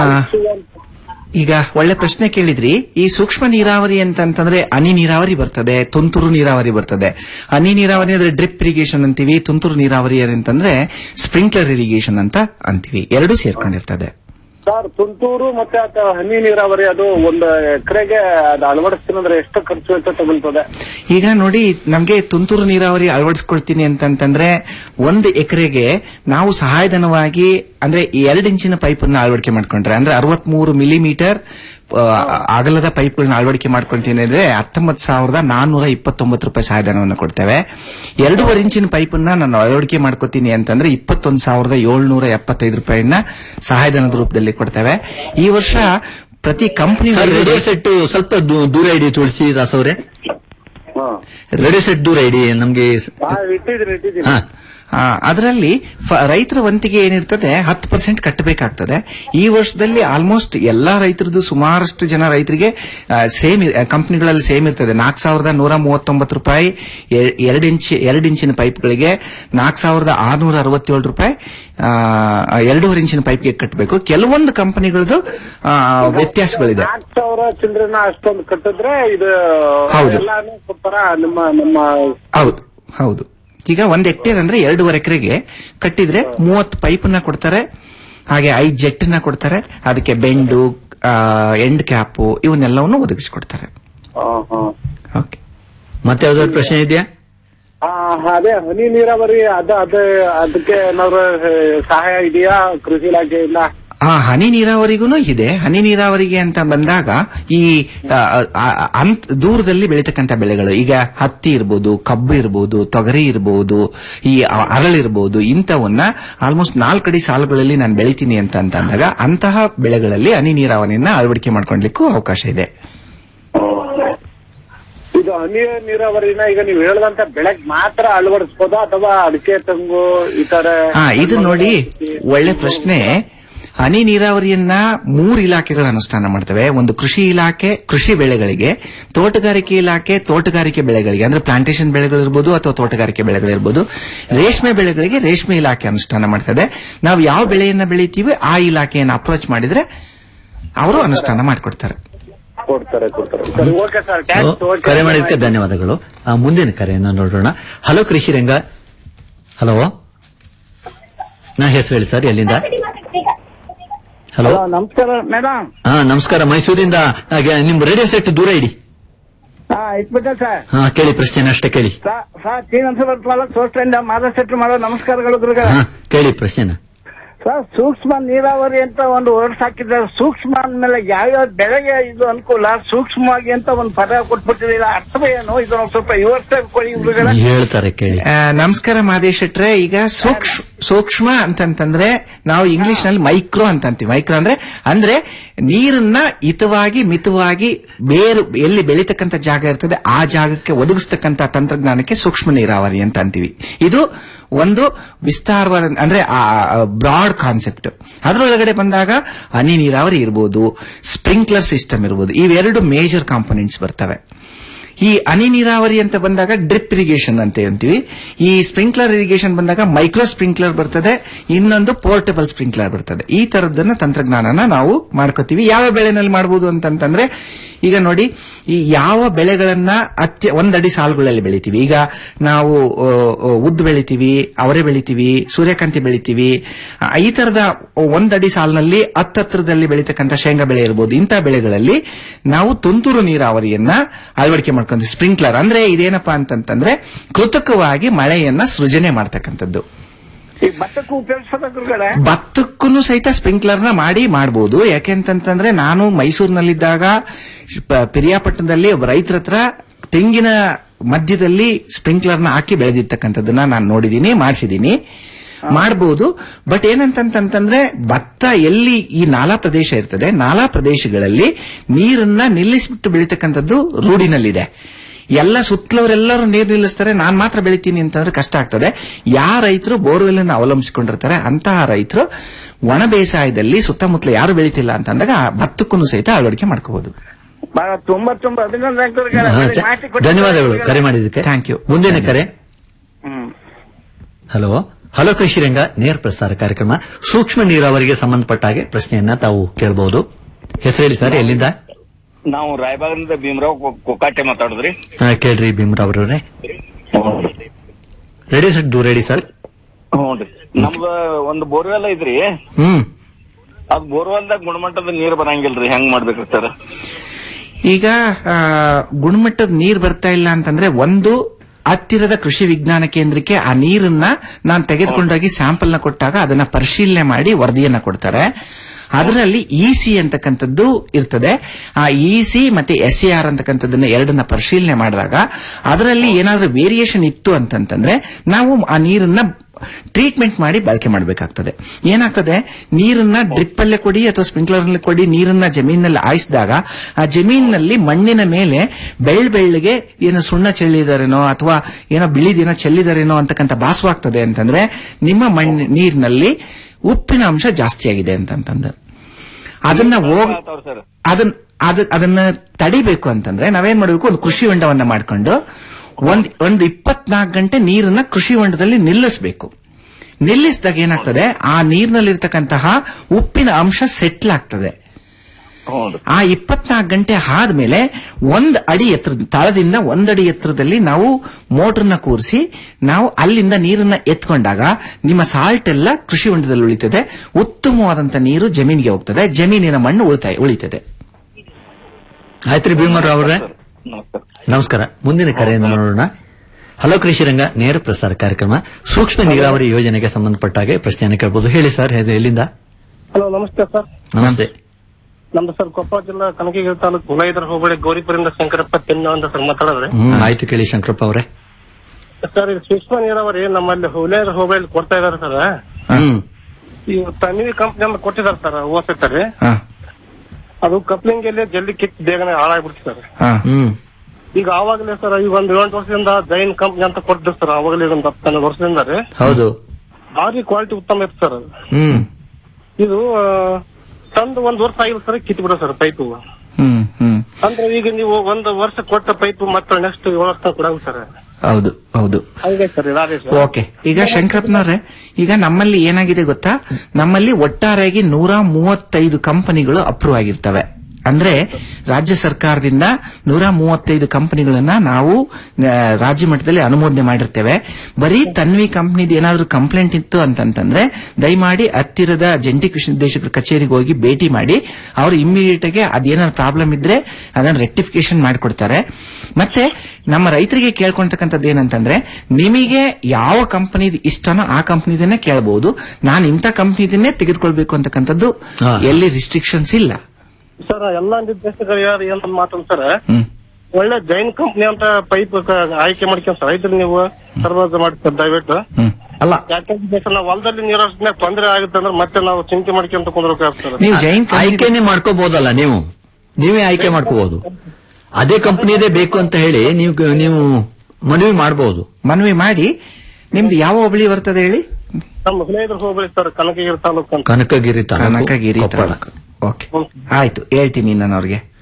ಈಗ ಒಳ್ಳೆ ಪ್ರಶ್ನೆ ಕೇಳಿದ್ರಿ ಈ ಸೂಕ್ಷ್ಮ ನೀರಾವರಿ ಅಂತಂತಂದ್ರೆ ಹನಿ ನೀರಾವರಿ ಬರ್ತದೆ ತುಂತುರು ನೀರಾವರಿ ಬರ್ತದೆ ಹನಿ ನೀರಾವರಿ ಅಂದ್ರೆ ಡ್ರಿಪ್ ಇರಿಗೇಷನ್ ಅಂತೀವಿ ತುಂತುರು ನೀರಾವರಿ ಅಂತಂದ್ರೆ ಸ್ಪ್ರಿಂಕ್ಲರ್ ಇರಿಗೇಷನ್ ಅಂತ ಅಂತೀವಿ ಎರಡೂ ಸೇರ್ಕೊಂಡಿರ್ತದೆ ಸರ್ ತುಂತೂರು ಮತ್ತೆ ಅಥವಾ ಹನಿ ನೀರಾವರಿ ಅದು ಒಂದು ಎಕರೆಗೆ ಅದು ಅಳವಡಿಸ್ತೀನಂದ್ರೆ ಎಷ್ಟು ಖರ್ಚು ವೆಚ್ಚ ತಗೊಳ್ತದೆ ಈಗ ನೋಡಿ ನಮ್ಗೆ ತುಂತುರು ನೀರಾವರಿ ಅಳವಡಿಸ್ಕೊಳ್ತೀನಿ ಅಂತಂತಂದ್ರೆ ಒಂದು ಎಕರೆಗೆ ನಾವು ಸಹಾಯಧನವಾಗಿ ಅಂದ್ರೆ ಎರಡು ಇಂಚಿನ ಪೈಪ್ ಅನ್ನ ಅಳವಡಿಕೆ ಮಾಡ್ಕೊಂಡ್ರೆ ಅಂದ್ರೆ ಅರವತ್ಮೂರು ಮಿಲಿಮೀಟರ್ ಅಗಲದ ಪೈಪ್ಗಳನ್ನ ಅಳವಡಿಕೆ ಮಾಡ್ಕೊಂತೀನಿ ಅಂದ್ರೆ ಹತ್ತೊಂಬತ್ತು ಸಾವಿರದ ನಾನ್ನೂರ ಇಪ್ಪತ್ತೊಂಬತ್ತು ರೂಪಾಯಿ ಸಹಾಯಧನವನ್ನು ಕೊಡ್ತೇವೆ ಎರಡೂವರೆ ಇಂಚಿನ ಪೈಪ್ ಅನ್ನ ನಾನು ಅಳವಡಿಕೆ ಮಾಡ್ಕೋತೀನಿ ಅಂತಂದ್ರೆ ಇಪ್ಪತ್ತೊಂದು ಸಾವಿರದ ಏಳ್ನೂರ ಎಪ್ಪತ್ತೈದು ರೂಪಾಯಿನ ಸಹಾಯಧನದ ರೂಪದಲ್ಲಿ ಕೊಡ್ತೇವೆ ಈ ವರ್ಷ ಪ್ರತಿ ಕಂಪನಿ ಸರ್ ರೇಡಿಯೋ ಸೆಟ್ ಸ್ವಲ್ಪ ದೂ- ದೂರ ಇಡಿ ತುಳಸಿದಾಸ್ ಅವರೇ ರೇಡಿಯೋ ಸೆಟ್ ದೂರ ಇಡಿ ನಮ್ಗೆ ಇಟ್ಟಿದ್ದೀನಿ ಇಟ್ಟಿದ್ದೀನಿ ಹಾ ಅದರಲ್ಲಿ ರೈತರ ವಂತಿಗೆ ಏನಿರ್ತದೆ ಹತ್ತು ಪರ್ಸೆಂಟ್ ಕಟ್ಟಬೇಕಾಗ್ತದೆ ಈ ವರ್ಷದಲ್ಲಿ ಆಲ್ಮೋಸ್ಟ್ ಎಲ್ಲಾ ರೈತರದ್ದು ಸುಮಾರಷ್ಟು ಜನ ರೈತರಿಗೆ ಸೇಮ್ ಕಂಪನಿಗಳಲ್ಲಿ ಸೇಮ್ ಇರ್ತದೆ ನಾಲ್ಕು ಸಾವಿರದ ನೂರ ಮೂವತ್ತೊಂಬತ್ತು ರೂಪಾಯಿ ಎ- ಎರಡು ಇಂಚ್ ಎರಡು ಇಂಚಿನ ಪೈಪ್ಗಳಿಗೆ ನಾಲ್ಕು ಸಾವಿರದ ಆರ್ನೂರ ಅರವತ್ತೇಳು ರೂಪಾಯಿ ಆ, ಎರಡೂವರೆ ಇಂಚಿನ ಪೈಪ್ಗೆ ಕಟ್ಟಬೇಕು ಕೆಲವೊಂದು ಕಂಪನಿಗಳದ್ದು ಆ, ವ್ಯತ್ಯಾಸಗಳಿದೆ ನಾಲ್ಕು ಸಾವಿರ ಚಿಲ್ಡ್ರನ್ನ ಅಷ್ಟೊಂದು ಕಟ್ಟಿದ್ರೆ ಇದು ಹೌದು. ಎಲ್ಲಾನು ಕೊಡ್ತಾರ ನಿಮ್ಮ ನಮ್ಮ ಹೌದು ಹೌದು ಈಗ ಒಂದ್ ಹೆಕ್ಟೇರ್ ಅಂದ್ರೆ ಎರಡೂವರೆ ಎಕರೆಗೆ ಕಟ್ಟಿದ್ರೆ ಮೂವತ್ತು ಪೈಪ್ ನ ಕೊಡ್ತಾರೆ ಹಾಗೆ ಐದ್ ಜೆಟ್ ನ ಕೊಡ್ತಾರೆ ಅದಕ್ಕೆ ಬೆಂಡು ಆ, ಎಂಡ್ ಕ್ಯಾಪು ಇವನ್ನೆಲ್ಲವನ್ನು ಒದಗಿಸಿಕೊಡ್ತಾರೆ ಆ, ಹಾ. ಓಕೆ ಮತ್ತೆ ಯಾವ್ದಾದ್ರು ಪ್ರಶ್ನೆ ಇದೆಯಾ ಆ, ಅದೇ ಹನಿ ನೀರಾವರಿ ಅದ ಅದೇ ಅದಕ್ಕೆ ಏನಾದ್ರು ಆ, ಸಹಾಯ ಇದೆಯಾ ಕೃಷಿ ಇಲಾಖೆಯಿಂದ ಆ ಹನಿ ನೀರಾವರಿಗೂ ಇದೆ ಹನಿ ನೀರಾವರಿಗೆ ಅಂತ ಬಂದಾಗ ಈ ಆ, ಆ, ಅಂತ್ ದೂರದಲ್ಲಿ ಬೆಳೀತಕ್ಕಂಥ ಬೆಳೆಗಳು ಈಗ ಹತ್ತಿ ಇರ್ಬೋದು ಕಬ್ಬು ಇರ್ಬೋದು ತೊಗರಿ ಇರ್ಬೋದು ಈ ಅ- ಅರಳಿರ್ಬೋದು ಇಂಥವನ್ನ ಆಲ್ಮೋಸ್ಟ್ ನಾಲ್ಕಡಿ ಸಾಲುಗಳಲ್ಲಿ ನಾನು ಬೆಳಿತೀನಿ ಅಂತ ಅಂತ ಅಂದಾಗ ಅಂತಹ ಬೆಳೆಗಳಲ್ಲಿ ಹನಿ ನೀರಾವರಿಯನ್ನ ಅಳವಡಿಕೆ ಮಾಡ್ಕೊಳ್ಲಿಕ್ಕೂ ಅವಕಾಶ ಇದೆ ಇದು ಹನಿ ನೀರಾವರಿನ ಈಗ ನೀವು ಹೇಳದಂತ ಬೆಳೆಗ್ ಮಾತ್ರ ಅಳವಡಿಸಬಹುದಾ ಅಥವಾ ಅಡಿಕೆ ತೆಂಗು ಈ ತರ ಹಾ ಇದು ನೋಡಿ ಒಳ್ಳೆ ಪ್ರಶ್ನೆ ಹನಿ ನೀರಾವರಿಯನ್ನ ಮೂರು ಇಲಾಖೆಗಳ ಅನುಷ್ಠಾನ ಮಾಡ್ತವೆ ಒಂದು ಕೃಷಿ ಇಲಾಖೆ ಕೃಷಿ ಬೆಳೆಗಳಿಗೆ ತೋಟಗಾರಿಕೆ ಇಲಾಖೆ ತೋಟಗಾರಿಕೆ ಬೆಳೆಗಳಿಗೆ ಅಂದ್ರೆ ಪ್ಲಾಂಟೇಶನ್ ಬೆಳೆಗಳಿರ್ಬೋದು ಅಥವಾ ತೋಟಗಾರಿಕೆ ಬೆಳೆಗಳಿರ್ಬೋದು ರೇಷ್ಮೆ ಬೆಳೆಗಳಿಗೆ ರೇಷ್ಮೆ ಇಲಾಖೆ ಅನುಷ್ಠಾನ ಮಾಡ್ತದೆ ನಾವು ಯಾವ ಬೆಳೆಯನ್ನ ಬೆಳಿತೀವಿ ಆ ಇಲಾಖೆಯನ್ನು ಅಪ್ರೋಚ್ ಮಾಡಿದ್ರೆ ಅವರು ಅನುಷ್ಠಾನ ಮಾಡಿಕೊಡ್ತಾರೆ ಕೊಡ್ತಾರೆ ಕೊಡ್ತಾರೆ ಸರಿ ಓಕೆ ಸರ್ ಟ್ಯಾಂಕ್ಸ್ ಓ, ಕರೆ ಮಾಡಿದ್ದಕ್ಕೆ ಧನ್ಯವಾದಗಳು ಆ, ಮುಂದಿನ ಕರೆಯನ್ನು ನೋಡೋಣ ಹಲೋ ಕೃಷಿ ರಂಗ ಹಲೋ ನಾ ಹೆಸರು ಹೇಳಿ ಸರ್ ಎಲ್ಲಿಂದ ಹಲೋ ನಮಸ್ಕಾರ ಮೇಡಮ್ ಹಾ ನಮಸ್ಕಾರ ಮೈಸೂರಿಂದ ಹಾಗೆ ನಿಮ್ ರೇಡಿಯೋ ಸೆಟ್ ದೂರ ಇಡಿ ಹಾ ಇಟ್ಬಿಟ್ಟೆ ಸರ್ ಹಾ ಕೇಳಿ ಪ್ರಶ್ನೆ ಅಷ್ಟೇ ಕೇಳಿ ಸರ್ ಚೀನ್ ಅಂತ ಬರ್ತಲ್ಲ ಸೋಸ್ಟ್ರಿಂದ ಮಾದಸೆಟ್ರು ಮಾಡೋ ನಮಸ್ಕಾರಗಳು ಗುರುಗಳ ಹಾ ಕೇಳಿ ಪ್ರಶ್ನೆನ ಸರ್ ಸೂಕ್ಷ್ಮ ನೀರಾವರಿ ಅಂತ ಒಂದು ವರ್ಡ್ಸ್ ಹಾಕಿದ್ದಾರೆ ಸೂಕ್ಷ್ಮ ಅಂದ್ಮೇಲೆ ಯಾವ್ಯಾವ ಬೆಳೆಗೆ ಇದು ಅನುಕೂಲ ಸೂಕ್ಷ್ಮವಾಗಿ ಅಂತ ಒಂದು ಪದ ಕೊಟ್ಬಿಟ್ಟಿದ್ದೀರಾ ಅರ್ಥವೇ ಏನು ಇದನ್ನ ಒಂದ್ ಸ್ವಲ್ಪ ವಿವರಿಸ್ತಾ ಕೊಡಿ ಗುರುಗಳ ಹೇಳ್ತಾರೆ ಕೇಳಿ ಆ, ನಮಸ್ಕಾರ ಮಹದೇಶ್ ಶೆಟ್ರೆ ಈಗ ಸೂಕ್ಷ್ಮ ಸೂಕ್ಷ್ಮ ಅಂತಂತಂದ್ರೆ ನಾವು ಇಂಗ್ಲಿಷ್ ನಲ್ಲಿ ಮೈಕ್ರೋ ಅಂತ ಅಂತೀವಿ ಮೈಕ್ರೋ ಅಂದ್ರೆ ಅಂದ್ರೆ ನೀರನ್ನ ಹಿತವಾಗಿ ಮಿತವಾಗಿ ಬೇರು ಎಲ್ಲಿ ಬೆಳೀತಕ್ಕಂಥ ಜಾಗ ಇರ್ತದೆ ಆ ಜಾಗಕ್ಕೆ ಒದಗಿಸ್ತಕ್ಕಂಥ ತಂತ್ರಜ್ಞಾನಕ್ಕೆ ಸೂಕ್ಷ್ಮ ನೀರಾವರಿ ಅಂತ ಅಂತೀವಿ ಇದು ಒಂದು ವಿಸ್ತಾರವಾದ ಅಂದ್ರೆ ಬ್ರಾಡ್ ಕಾನ್ಸೆಪ್ಟ್ ಅದರೊಳಗಡೆ ಬಂದಾಗ ಹನಿ ನೀರಾವರಿ ಇರ್ಬೋದು ಸ್ಪ್ರಿಂಕ್ಲರ್ ಸಿಸ್ಟಮ್ ಇರ್ಬೋದು ಇವೆರಡು ಮೇಜರ್ ಕಾಂಪೊನೆಂಟ್ಸ್ ಬರ್ತವೆ ಈ ಹನಿ ನೀರಾವರಿ ಅಂತ ಬಂದಾಗ ಡ್ರಿಪ್ ಇರಿಗೇಷನ್ ಅಂತ ಅಂತೀವಿ ಈ ಸ್ಪ್ರಿಂಕ್ಲರ್ ಇರಿಗೇಷನ್ ಬಂದಾಗ ಮೈಕ್ರೋ ಸ್ಪ್ರಿಂಕ್ಲರ್ ಬರ್ತದೆ ಇನ್ನೊಂದು ಪೋರ್ಟಬಲ್ ಸ್ಪ್ರಿಂಕ್ಲರ್ ಬರ್ತದೆ ಈ ತರದನ್ನ ತಂತ್ರಜ್ಞಾನನ ನಾವು ಮಾಡ್ಕೋತೀವಿ ಯಾವ ಬೆಳೆನಲ್ಲಿ ಮಾಡಬಹುದು ಅಂತಂತಂದ್ರೆ ಈಗ ನೋಡಿ ಈ ಯಾವ ಬೆಳೆಗಳನ್ನ ಅತ್ಯ ಒಂದಡಿ ಸಾಲುಗಳಲ್ಲಿ ಬೆಳಿತೀವಿ ಈಗ ನಾವು ಆ, ಆ, ಉದ್ದು ಬೆಳಿತೀವಿ ಅವರೆ ಬೆಳಿತೀವಿ ಸೂರ್ಯಕಾಂತಿ ಬೆಳಿತೀವಿ ಆ, ಈ ತರದ ಒಂದಡಿ ಸಾಲಿನಲ್ಲಿ ಹತ್ತತ್ರದಲ್ಲಿ ಬೆಳೀತಕ್ಕಂಥ ಶೇಂಗಾ ಬೆಳೆ ಇರಬಹುದು ಇಂತಹ ಬೆಳೆಗಳಲ್ಲಿ ನಾವು ತುಂತುರು ನೀರಾವರಿಯನ್ನ ಅಳವಡಿಕೆ ಮಾಡ್ಕೊಂತೀವಿ ಸ್ಪ್ರಿಂಕ್ಲರ್ ಅಂದ್ರೆ ಇದೇನಪ್ಪಾ ಅಂತಂತಂದ್ರೆ ಕೃತಕವಾಗಿ ಮಳೆಯನ್ನ ಸೃಜನೆ ಮಾಡ್ತಕ್ಕಂಥದ್ದು ಈ ಭತ್ತಕ್ಕೂ ಉಪಯೋಗಿಸೋದ ಗುರುಗಳೇ ಭತ್ತಕ್ಕೂ ಸಹಿತ ಸ್ಪ್ರಿಂಕ್ಲರ್ ನ ಮಾಡಿ ಮಾಡಬಹುದು ಯಾಕೆಂತಂತಂದ್ರೆ ನಾನು ಮೈಸೂರಿನಲ್ಲಿದ್ದಾಗ ಪ- ಪಿರಿಯಾಪಟ್ಟಣದಲ್ಲಿ ಒಬ್ಬ ರೈತರ ಹತ್ರ ತೆಂಗಿನ ಮಧ್ಯದಲ್ಲಿ ಸ್ಪ್ರಿಂಕ್ಲರ್ ನ ಹಾಕಿ ಬೆಳೆದಿರ್ತಕ್ಕಂಥದ್ದನ್ನ ನಾನು ನೋಡಿದೀನಿ ಮಾಡಿಸಿದೀನಿ ಮಾಡಬಹುದು ಬಟ್ ಏನಂತಂತಂದ್ರೆ ಭತ್ತ ಎಲ್ಲಿ ಈ ನಾಲಾ ಪ್ರದೇಶ ಇರ್ತದೆ ನಾಲಾ ಪ್ರದೇಶಗಳಲ್ಲಿ ನೀರನ್ನ ನಿಲ್ಲಿಸಿಬಿಟ್ಟು ಬೆಳೀತಕ್ಕಂಥದ್ದು ರೂಢಿನಲ್ಲಿದೆ ಎಲ್ಲ ಸುತ್ತಲವರೆಲ್ಲರೂ ನೀರು ನಿಲ್ಲಿಸ್ತಾರೆ ನಾನ್ ಮಾತ್ರ ಬೆಳಿತೀನಿ ಅಂತಂದ್ರೆ ಕಷ್ಟ ಆಗ್ತದೆ ಯಾವ ರೈತರು ಬೋರ್ವೆಲ್ ಅನ್ನು ಅವಲಂಬಿಸಿಕೊಂಡಿರ್ತಾರೆ ಅಂತಹ ರೈತರು ಒಣ ಬೇಸಾಯದಲ್ಲಿ ಸುತ್ತಮುತ್ತಲ ಯಾರು ಬೆಳಿತಿಲ್ಲ ಅಂತಂದಾಗ ಆ ಭತ್ತಕ್ಕೂ ಸಹಿತ ಅಳವಡಿಕೆ ಮಾಡ್ಕೋಬಹುದು ಬಹಳ ತುಂಬಾ ತುಂಬಾ ಅಭಿನಂದನೆ ಗುರುಗಳೇ ಹಾ, ಒಳ್ಳೆ ಮಾಹಿತಿ ಕೊಟ್ಟಿದ್ದೀರಿ ಧನ್ಯವಾದಗಳು ಗುರುಗಳೇ. ಕರೆ ಮಾಡಿದ್ದಕ್ಕೆ Thank you. ಮುಂದಿನ ಕರೆ ಹ್ಮ್ ಹಲೋ ಹಲೋ ಕೃಷಿ ರಂಗ ನೇರ ಪ್ರಸಾರ ಕಾರ್ಯಕ್ರಮ ಸೂಕ್ಷ್ಮ ನೀರಾವರಿಗೆ ಸಂಬಂಧಪಟ್ಟ ಹಾಗೆ ಪ್ರಶ್ನೆಯನ್ನ ತಾವು ಕೇಳಬಹುದು ಹೆಸರು ಹೇಳಿ ಸರ್ ಎಲ್ಲಿಂದ ನಾವು ರಾಯಬಾಗದಿಂದ ಭೀಮರಾವ್ ಕೊ- ಕೊಕ್ಕಾಟೆ ಮಾತಾಡುದ್ರಿ ಹಾ, ಕೇಳ್ರಿ ಭೀಮರಾವ್ ಅವರೇ ರೆಡಿ ಸರ್ ದೂರ ರೆಡಿ ಸರ್ ಹ್ಞೂನ್ರಿ ನಮ್ದ ಒಂದು ಬೋರ್ವೆಲ್ ಐತ್ರಿ ಹ್ಮ್ ಅದ್ ಬೋರ್ವೆಲ್ದಾಗ ಗುಣಮಟ್ಟದ ನೀರ್ ಬರಂಗಿಲ್ರಿ ಹೆಂಗ್ ಮಾಡ್ಬೇಕ್ರಿ ಸರ್ ಈಗ ಆ, ಗುಣಮಟ್ಟದ ನೀರ್ ಬರ್ತಾ ಇಲ್ಲ ಅಂತಂದ್ರೆ ಒಂದು ಹತ್ತಿರದ ಕೃಷಿ ವಿಜ್ಞಾನ ಕೇಂದ್ರಕ್ಕೆ ಆ ನೀರನ್ನ ನಾನು ತೆಗೆದುಕೊಂಡೋಗಿ ಸ್ಯಾಂಪಲ್ ನ ಕೊಟ್ಟಾಗ ಅದನ್ನ ಪರಿಶೀಲನೆ ಮಾಡಿ ವರದಿಯನ್ನ ಕೊಡ್ತಾರೆ ಅದರಲ್ಲಿ ಇಸಿ ಅಂತಕ್ಕಂಥದ್ದು ಇರ್ತದೆ ಆ ಇಸಿ ಮತ್ತೆ ಎಸ್ ಎ ಆರ್ ಅಂತಕ್ಕಂಥದ್ದನ್ನ ಎರಡನ್ನ ಪರಿಶೀಲನೆ ಮಾಡಿದಾಗ ಅದರಲ್ಲಿ ಏನಾದ್ರೂ ವೇರಿಯೇಷನ್ ಇತ್ತು ಅಂತಂತಂದ್ರೆ ನಾವು ಆ ನೀರನ್ನ ಟ್ರೀಟ್ಮೆಂಟ್ ಮಾಡಿ ಬಳಕೆ ಮಾಡಬೇಕಾಗ್ತದೆ ಏನಾಗ್ತದೆ ನೀರನ್ನ ಡ್ರಿಪ್ ಅಲ್ಲೇ ಕೊಡಿ ಅಥವಾ ಸ್ಪ್ರಿಂಕ್ಲರ್ ನಲ್ಲಿ ಕೊಡಿ ನೀರನ್ನ ಜಮೀನಲ್ಲಿ ಆಯಿಸಿದಾಗ ಆ ಜಮೀನಿನಲ್ಲಿ ಮಣ್ಣಿನ ಮೇಲೆ ಬೆಳ್ಳ ಬೆಳ್ಳಗೆ ಏನೋ ಸುಣ್ಣ ಚೆಲ್ಲಿದಾರೇನೋ ಅಥವಾ ಏನೋ ಬಿಳಿದೇನೋ ಚೆಲ್ಲಿದಾರೇನೋ ಅಂತಕ್ಕಂಥ ಭಾಸವಾಗ್ತದೆ ಅಂತಂದ್ರೆ ನಿಮ್ಮ ಮಣ್ಣು ನೀರಿನಲ್ಲಿ ಉಪ್ಪಿನ ಅಂಶ ಜಾಸ್ತಿ ಆಗಿದೆ ಅಂತಂತಂದು ಅದನ್ನ ಹೋಗ್ ಸರ್ ಅದನ್ನ ಅದ- ಅದನ್ನ ತಡಿಬೇಕು ಅಂತಂದ್ರೆ ನಾವೇನ್ ಮಾಡಬೇಕು ಒಂದು ಕೃಷಿ ಹೊಂಡವನ್ನ ಮಾಡ್ಕೊಂಡು ಒಂದ್ ಒಂದು ಇಪ್ಪತ್ನಾಲ್ಕು ಗಂಟೆ ನೀರನ್ನ ಕೃಷಿ ಹೊಂಡದಲ್ಲಿ ನಿಲ್ಲಿಸಬೇಕು ನಿಲ್ಲಿಸಿದಾಗ ಏನಾಗ್ತದೆ ಆ ನೀರಿನಲ್ಲಿರ್ತಕ್ಕಂತಹ ಉಪ್ಪಿನ ಅಂಶ ಸೆಟ್ಲ್ ಆಗ್ತದೆ ಹ್ಞೂ ಆ ಇಪ್ಪತ್ನಾಲ್ಕು ಗಂಟೆ ಆದ್ಮೇಲೆ ಒಂದ್ ಅಡಿ ಎತ್ತರ ತಳದಿಂದ ಒಂದಡಿ ಎತ್ತರದಲ್ಲಿ ನಾವು ಮೋಟರ್ನ ಕೂರಿಸಿ ನಾವು ಅಲ್ಲಿಂದ ನೀರನ್ನ ಎತ್ಕೊಂಡಾಗ ನಿಮ್ಮ ಸಾಲ್ಟ್ ಎಲ್ಲ ಕೃಷಿ ಹೊಂಡದಲ್ಲಿ ಉಳಿತದೆ ಉತ್ತಮವಾದಂತ ನೀರು ಜಮೀನಿಗೆ ಹೋಗ್ತದೆ ಜಮೀನಿನ ಮಣ್ಣು ಉಳಿತಾಯ ಉಳಿತದೆ ಆಯ್ತ್ರಿ ಭೀಮರಾವ್ ಅವರೇ ನಮಸ್ಕಾರ ನಮಸ್ಕಾರ ಮುಂದಿನ ಕರೆಯನ್ನು ನೋಡೋಣ ಹಲೋ ಕೃಷಿ ರಂಗ ನೇರ ಪ್ರಸಾರ ಕಾರ್ಯಕ್ರಮ ಸೂಕ್ಷ್ಮ ನೀರಾವರಿ ಯೋಜನೆಗೆ ಸಂಬಂಧಪಟ್ಟ ಹಾಗೆ ಪ್ರಶ್ನೆಯನ್ನು ಕೇಳಬಹುದು ಹೇಳಿ ಸರ್ ಇದು ಎಲ್ಲಿಂದ ಹಲೋ ನಮಸ್ತೆ ಸರ್ ನಮಸ್ತೆ ನಮ್ದು ಸರ್ ಕೊಪ್ಪಳ ಜಿಲ್ಲಾ ಕನಕಗಿರಿ ತಾಲೂಕು ಹುಲೈದರ ಹೋಬಳಿ ಗೌರಿಪುರಿಂದ ಶಂಕರಪ್ಪ ತಿನ್ನ ಅಂತ ಸರ್ ಮಾತಾಡಿದ್ರೆ ಹ್ಮ್ ಆಯ್ತು ಕೇಳಿ ಶಂಕರಪ್ಪ ಅವರೇ ಸರ್ ಇದು ಸೂಕ್ಷ್ಮ ನೀರಾವರಿ ನಮ್ಮಲ್ಲಿ ಹುಲೈದರ ಹೋಬಳಿ ಕೊಡ್ತಾ ಇದಾರೆ ಸರ್ ಹ್ಮ್ ಈ ತನ್ವಿ ಕಂಪ್ನಿ ಅಂತ ಕೊಟ್ಟಿದ್ದಾರೆ ಸರ್ ಓದ್ತಾರೆ ಹಾ, ಅದು ಕಪ್ಲಿಂಗ್ ಅಲ್ಲಿ ಜಲ್ದಿ ಕಿತ್ ಬೇಗನೆ ಹಾಳಾಗ್ಬಿಡ್ತು ಸರ್ ಹಾ. ಹ್ಮ್ ಈಗ ಆವಾಗಲೇ ಸರ್ ಈಗ ಒಂದು ಏಳೆಂಟು ವರ್ಷದಿಂದ ಜೈನ್ ಕಂಪ್ನಿ ಅಂತ ಕೊಟ್ಟಿದ್ರು ಸರ್ ಆವಾಗಲೇ ಒಂದು ಹತ್ತು ಹನ್ನೊಂದು ವರ್ಷದಿಂದ ರೀ ಹೌದು ಭಾರಿ ಕ್ವಾಲಿಟಿ ಉತ್ತಮ ಇತ್ತು ಸರ್ ಅದು. ಹ್ಮ್ ಇದು ಆ, ತಂದು ಒಂದ್ ವರ್ಷ ಆಗಿಲ್ಲ ಸರ್ ಕಿತ್ ಬಿಡ ಸರ್ ಪೈಪು ಹ್ಮ್ ಹ್ಮ್ ಅಂದ್ರೆ ಈಗ ನೀವು ಒಂದು ವರ್ಷ ಕೊಟ್ಟ ಪೈಪು ಮತ್ತೆ ನೆಕ್ಸ್ಟ್ ಏಳು ವರ್ಷ ಕೊಡಂಗ್ ಸರ್ ಹೌದು ಹೌದು ಹಂಗೆ ಸರ್ ಇದಾದೆ ಸರ್ ಓಕೆ ಈಗ ಶಂಕರಪ್ಪನವ್ರೆ ಈಗ ನಮ್ಮಲ್ಲಿ ಏನಾಗಿದೆ ಗೊತ್ತಾ ನಮ್ಮಲ್ಲಿ ಒಟ್ಟಾರೆಯಾಗಿ ನೂರ ಮೂವತ್ತೈದು ಕಂಪನಿಗಳು ಅಪ್ರೂವ್ ಆಗಿರ್ತವೆ ಅಂದ್ರೆ ರಾಜ್ಯ ಸರ್ಕಾರದಿಂದ ನೂರ ಮೂವತ್ತೈದು ಕಂಪನಿಗಳನ್ನ ನಾವು ಆ, ರಾಜ್ಯ ಮಟ್ಟದಲ್ಲಿ ಅನುಮೋದನೆ ಮಾಡಿರ್ತೇವೆ ಬರೀ ತನ್ವಿ ಕಂಪನಿದು ಏನಾದ್ರೂ ಕಂಪ್ಲೇಂಟ್ ಇತ್ತು ಅಂತಂತಂದ್ರೆ ದಯಮಾಡಿ ಹತ್ತಿರದ ಜಂಟಿ ಕೃಷಿ ನಿರ್ದೇಶಕರ ಕಚೇರಿಗೆ ಹೋಗಿ ಭೇಟಿ ಮಾಡಿ ಅವರು ಇಮಿಡಿಯೇಟ್ ಆಗಿ ಅದೇನಾದ್ರು ಪ್ರಾಬ್ಲಮ್ ಇದ್ರೆ ಅದನ್ನ ರೆಕ್ಟಿಫಿಕೇಶನ್ ಮಾಡಿಕೊಡ್ತಾರೆ ಮತ್ತೆ ನಮ್ಮ ರೈತರಿಗೆ ಕೇಳ್ಕೊಂತಕ್ಕಂಥದ್ದು ಏನಂತಂದ್ರೆ ನಿಮಗೆ ಯಾವ ಕಂಪನಿ ಇಷ್ಟನೋ ಆ ಕಂಪನಿದನ್ನೇ ಕೇಳಬಹುದು ನಾನು ಇಂಥ ಕಂಪನಿದನ್ನೇ ತೆಗೆದುಕೊಳ್ಬೇಕು ಅಂತಕ್ಕಂಥದ್ದು ಹಾ. ಎಲ್ಲಿ ರಿಸ್ಟ್ರಿಕ್ಷನ್ಸ್ ಇಲ್ಲ ಸರ್ ಎಲ್ಲಾ ನಿರ್ದೇಶಕರು ಯಾರು ಏನ್ ಮಾತಂತ ಸರ್ ಹ್ಮ್ ಒಳ್ಳೆ ಜೈನ್ ಕಂಪ್ನಿ ಅಂತ ಪೈಪ್ ಆಯ್ಕೆ ಮಾಡ್ಕೊಂಡ್ ಸರ್ ರೈತರು ನೀವು ಸರ್ವಜ ಮಾಡ್ತಾರೆ ದಯವಿಟ್ಟು ಹ್ಮ್ ಅಲ್ಲ ಯಾಕಂದ್ರೆ ಸರ್ ನಾವು ಹೊಲದಲ್ಲಿ ನೀರಾಗ ತೊಂದರೆ ಆಗುತ್ತೆ ಅಂದ್ರೆ ಮತ್ತೆ ನಾವು ಚಿಂತೆ ಮಾಡ್ಕೊಂತ ಕುಂದ್ರಬೇಕಾಗ್ತದೆ ನೀವು ಜೈನ್ ಕಂಪನಿ ಆಯ್ಕೆನೆ ಮಾಡ್ಕೋಬಹುದಲ್ಲ ನೀವು ನೀವೇ ಆಯ್ಕೆ ಮಾಡ್ಕೋಬಹುದು ಅದೇ ಕಂಪನಿದೇ ಬೇಕು ಅಂತ ಹೇಳಿ ನೀವು ನೀವು ಮನವಿ ಮಾಡಬಹುದು ಮನವಿ ಮಾಡಿ ನಿಮ್ದು ಯಾವ ಹೋಬಳಿ ಬರ್ತದೆ ಹೇಳಿ ನಮ್ಮ ಹುಲಿಯದ್ರ ಹೋಬಳಿ ಸರ್ ಕನಕಗಿರಿ ತಾಲೂಕು ಅಂತ ಕನಕಗಿರಿ ತಾಲೂಕು, ಕನಕಗಿರಿ ಕೊಪ್ಪಳ. ತಾಲೂಕು ಓಕೆ ಆಯ್ತು ಹೇಳ್ತೀನಿ ನಾನು ಅವ್ರಿಗೆ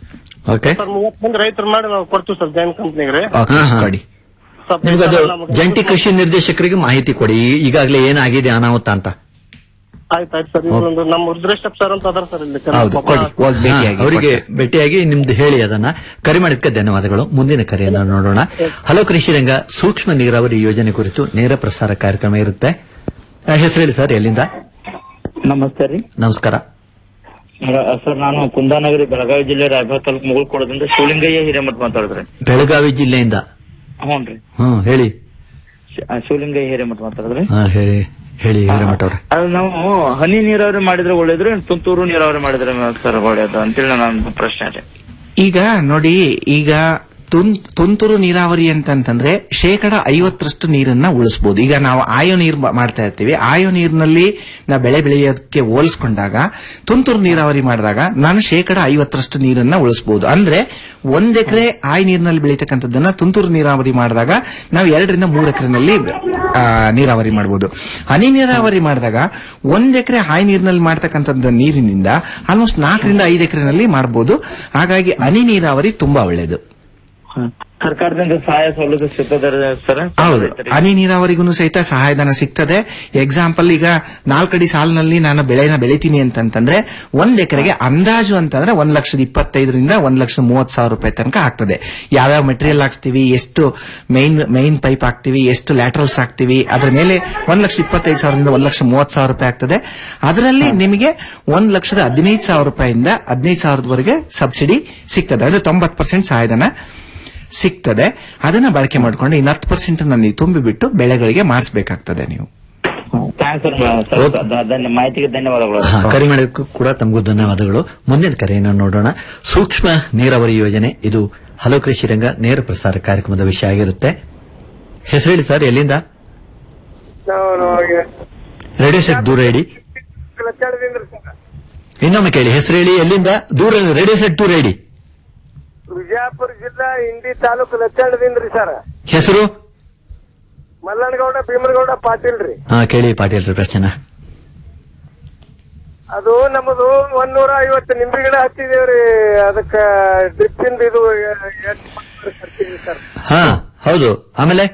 ಓಕೆ ಸರ್ ಮೂವತ್ತು ಮಂದಿ ರೈತರು ಮಾಡಿ ನಾವು ಕೊಡ್ತೀವಿ ಸರ್ ಜೈನ್ ಕಂಪ್ನಿಗೆ ರೀ ಓಕೆ, ಹಾ, ಹಾ. ಕೊಡಿ ಸ್ವಲ್ಪ ನಿಮ್ಗದು ನಮ್ಗೆ- ಜಂಟಿ ಕೃಷಿ ನಿರ್ದೇಶಕರಿಗೆ ಮಾಹಿತಿ ಕೊಡಿ ಈ- ಈಗಾಗಲೇ ಏನಾಗಿದೆ ಅನಾಹುತ ಅಂತ ಆಯ್ತು ಆಯ್ತು ಸರ್ ಇದೊಂದು ನಮ್ಮ ರುದ್ರೇಶಪ್ ಸರ್ ಅಂತ ಅದಾರ ಸರ್ ಇಲ್ಲಿ ಹೌದು ಕೊಡಿ ಹೋಗಿ ಭೇಟಿಯಾಗಿ ಹಾ, ಅವರಿಗೆ ಭೇಟಿಯಾಗಿ ನಿಮ್ದು ಹೇಳಿ ಅದನ್ನ ಕರೆ ಮಾಡಿದ್ದಕ್ಕೆ ಧನ್ಯವಾದಗಳು ಮುಂದಿನ ಕರೆಯನ್ನ ನೋಡೋಣ ಹಲೋ ಕೃಷಿ ರಂಗ ಸೂಕ್ಷ್ಮ ನೀರಾವರಿ ಯೋಜನೆ ಕುರಿತು ನೇರ ಪ್ರಸಾರ ಕಾರ್ಯಕ್ರಮ ಇರುತ್ತೆ ಆ, ಹೆಸರು ಹೇಳಿ ಸರ್ ಎಲ್ಲಿಂದ ನಮಸ್ತೆ ರೀ ನಮಸ್ಕಾರ ಸರ್ ನಾನು ಕುಂದಾನಗರಿ ಬೆಳಗಾವಿ ಜಿಲ್ಲೆ ರಾಯಭಾಗ ತಾಲೂಕು ಮುಗುಳ್ಕೊಡದಿಂದ ಶಿವಲಿಂಗಯ್ಯ ಹಿರೇಮಠ ಮಾತಾಡಿದ್ರಿ ಬೆಳಗಾವಿ ಜಿಲ್ಲೆಯಿಂದ ಹ್ಞೂ ರೀ ಹ್ಮ್ ಹೇಳಿ ಶಿ- ಆ, ಶಿವಲಿಂಗಯ್ಯ ಹಿರೇಮಠ ಮಾತಾಡಿದ್ರಿ ಹಾ, ಹೇಳಿ ಹೇಳಿ ಹಿರೇಮಠ ಅವ್ರೆ ಅದು ನಾವು ಹನಿ ನೀರಾವರಿ ಮಾಡಿದ್ರೆ ಒಳ್ಳೇದ್ರಿ ತುಂತುರು ನೀರಾವರಿ ಮಾಡಿದ್ರೆ ಸರ್ ಒಳ್ಳೇದು ಅಂತೇಳಿ ನನ್ನ ಪ್ರಶ್ನೆ ರೀ ಈಗ ನೋಡಿ ಈಗ ತುನ್- ತುಂತುರು ನೀರಾವರಿ ಅಂತಂತಂದ್ರೆ ಶೇಕಡ ಐವತ್ತರಷ್ಟು ನೀರನ್ನ ಉಳಿಸಬಹುದು ಈಗ ನಾವು ಆಯೋ ನೀರು ಮಾ- ಮಾಡ್ತಾ ಇರ್ತೀವಿ ಆಯೋ ನೀರಿನಲ್ಲಿ ನಾವು ಬೆಳೆ ಬೆಳೆಯೋದಕ್ಕೆ ಹೋಲಿಸ್ಕೊಂಡಾಗ ತುಂತುರು ನೀರಾವರಿ ಮಾಡಿದಾಗ ನಾನು ಶೇಕಡ ಐವತ್ತರಷ್ಟು ನೀರನ್ನ ಉಳಿಸಬಹುದು ಅಂದ್ರೆ ಒಂದ್ ಎಕರೆ ಆಯ್ ನೀರಿನಲ್ಲಿ ಬೆಳೀತಕ್ಕಂಥದ್ದನ್ನ ತುಂತುರು ನೀರಾವರಿ ಮಾಡಿದಾಗ ನಾವು ಎರಡರಿಂದ ಮೂರು ಎಕರೆನಲ್ಲಿ ನೀರಾವರಿ ಮಾಡಬಹುದು ಹನಿ ನೀರಾವರಿ ಮಾಡಿದಾಗ ಒಂದ್ ಎಕರೆ ಹಾಯಿ ನೀರಿನಲ್ಲಿ ಮಾಡ್ತಕ್ಕಂಥದ್ದು ನೀರಿನಿಂದ ಆಲ್ಮೋಸ್ಟ್ ನಾಲ್ಕರಿಂದ ಐದು ಎಕರೆನಲ್ಲಿ ಮಾಡಬಹುದು ಹಾಗಾಗಿ ಹನಿ ನೀರಾವರಿ ತುಂಬಾ ಒಳ್ಳೆಯದು ಸರ್ಕಾರದಿಂದ ಸಹಾಯ ಸೌಲಭ್ಯ ಸಿಗ್ತದೆ ಸರ್ ಹೌದು ಹನಿ ನೀರಾವರಿಗೂ ಸಹಿತ ಸಹಾಯಧನ ಸಿಗ್ತದೆ ಎಕ್ಸಾಂಪಲ್ ಈಗ ನಾಲ್ಕಡಿ ಸಾಲಿನಲ್ಲಿ ನಾನು ಬೆಳೆನ ಬೆಳಿತೀನಿ ಅಂತಂತಂದ್ರೆ ಒಂದ್ ಎಕರೆಗೆ ಅಂದಾಜು ಅಂತಂದ್ರೆ ಒಂದ್ ಲಕ್ಷದ ಇಪ್ಪತ್ತೈದರಿಂದ ಒಂದ್ ಲಕ್ಷದ ಮೂವತ್ ಸಾವಿರ ರೂಪಾಯಿ ತನಕ ಆಗ್ತದೆ ಯಾವ್ಯಾವ ಮೆಟೀರಿಯಲ್ ಹಾಕ್ಸ್ತೀವಿ ಎಷ್ಟು ಮೈನ್ ಮೈನ್ ಪೈಪ್ ಹಾಕ್ತಿವಿ ಎಷ್ಟು ಲ್ಯಾಟ್ರಲ್ಸ್ ಹಾಕ್ತಿವಿ ಅದ್ರ ಮೇಲೆ ಒಂದ್ ಲಕ್ಷ ಇಪ್ಪತ್ತೈದು ಸಾವಿರದಿಂದ ಒಂದ್ ಲಕ್ಷ ಮೂವತ್ ಸಾವಿರ ರೂಪಾಯಿ ಆಗ್ತದೆ ಅದರಲ್ಲಿ ನಿಮಗೆ ಒಂದ್ ಲಕ್ಷದ ಹದಿನೈದು ಸಾವಿರ ರೂಪಾಯಿಂದ ಹದಿನೈದು ಸಾವಿರದವರೆಗೆ ಸಬ್ಸಿಡಿ ಸಿಗ್ತದೆ ಅಂದ್ರೆ ತೊಂಬತ್ ಪರ್ಸೆಂಟ್ ಸಹಾಯಧನ ಸಿಗ್ತದೆ ಅದನ್ನ ಬಳಕೆ ಮಾಡ್ಕೊಂಡು ಇನ್ನು ಹತ್ತು ಪರ್ಸೆಂಟ್ ನೀವು ತುಂಬಿಬಿಟ್ಟು ಬೆಳೆಗಳಿಗೆ ಮಾಡಿಸಬೇಕಾಗ್ತದೆ ನೀವು ಥ್ಯಾಂಕ್ಸ್ ಸರ್ ಸರ್ ಧನ್ಯ ಮಾಹಿತಿಗೆ ಧನ್ಯವಾದಗಳು ಹಾ, ಕರೆ ಮಾಡಿದ್ದಕ್ಕೂ ಕೂಡ ತಮಗೂ ಧನ್ಯವಾದಗಳು ಮುಂದಿನ ಕರೆಯನ್ನು ನೋಡೋಣ ಸೂಕ್ಷ್ಮ ನೀರಾವರಿ ಯೋಜನೆ ಇದು ಹಲೋ ಕೃಷಿ ರಂಗ ನೇರ ಪ್ರಸಾರ ಕಾರ್ಯಕ್ರಮದ ವಿಷಯ ಆಗಿರುತ್ತೆ ಹೆಸರು ಹೇಳಿ ಸರ್ ಎಲ್ಲಿಂದ ರೇಡಿಯೋ ಸೆಟ್ ದೂರ ಇಡಿ ಇನ್ನೊಮ್ಮೆ ಕೇಳಿ ಹೆಸರು ಹೇಳಿ ಎಲ್ಲಿಂದ ದೂರ ರೇಡಿಯೋ ಸೆಟ್ ದೂರ ಇಡಿ ವಿಜಯಪುರ ಜಿಲ್ಲಾ ಇಂಡಿ ತಾಲೂಕು ಲಚ್ಚಾಣದಿಂದ್ರಿ ಸರ್ ಹೆಸರು ಮಲ್ಲನಗೌಡ ಭೀಮನಗೌಡ ಪಾಟೀಲ್ ರೀ ಹಾ ಕೇಳಿ ಪಾಟೀಲ್ ಪ್ರಶ್ನೆ ಅದು ನಮ್ಮದು ಒಂದೂರ ಐವತ್ತು ನಿಂಬೆ ಗಿಡ ಹಚ್ಚಿದೇವ್ರಿ ಅದಕ್ಕ ಡ್ರಿಪ್ಪಿಂದ ಇದು ಎಷ್ಟು ಖರ್ಚಿದೆ ಸರ್ ಹಾ ಹೌದು ಆಮೇಲೆ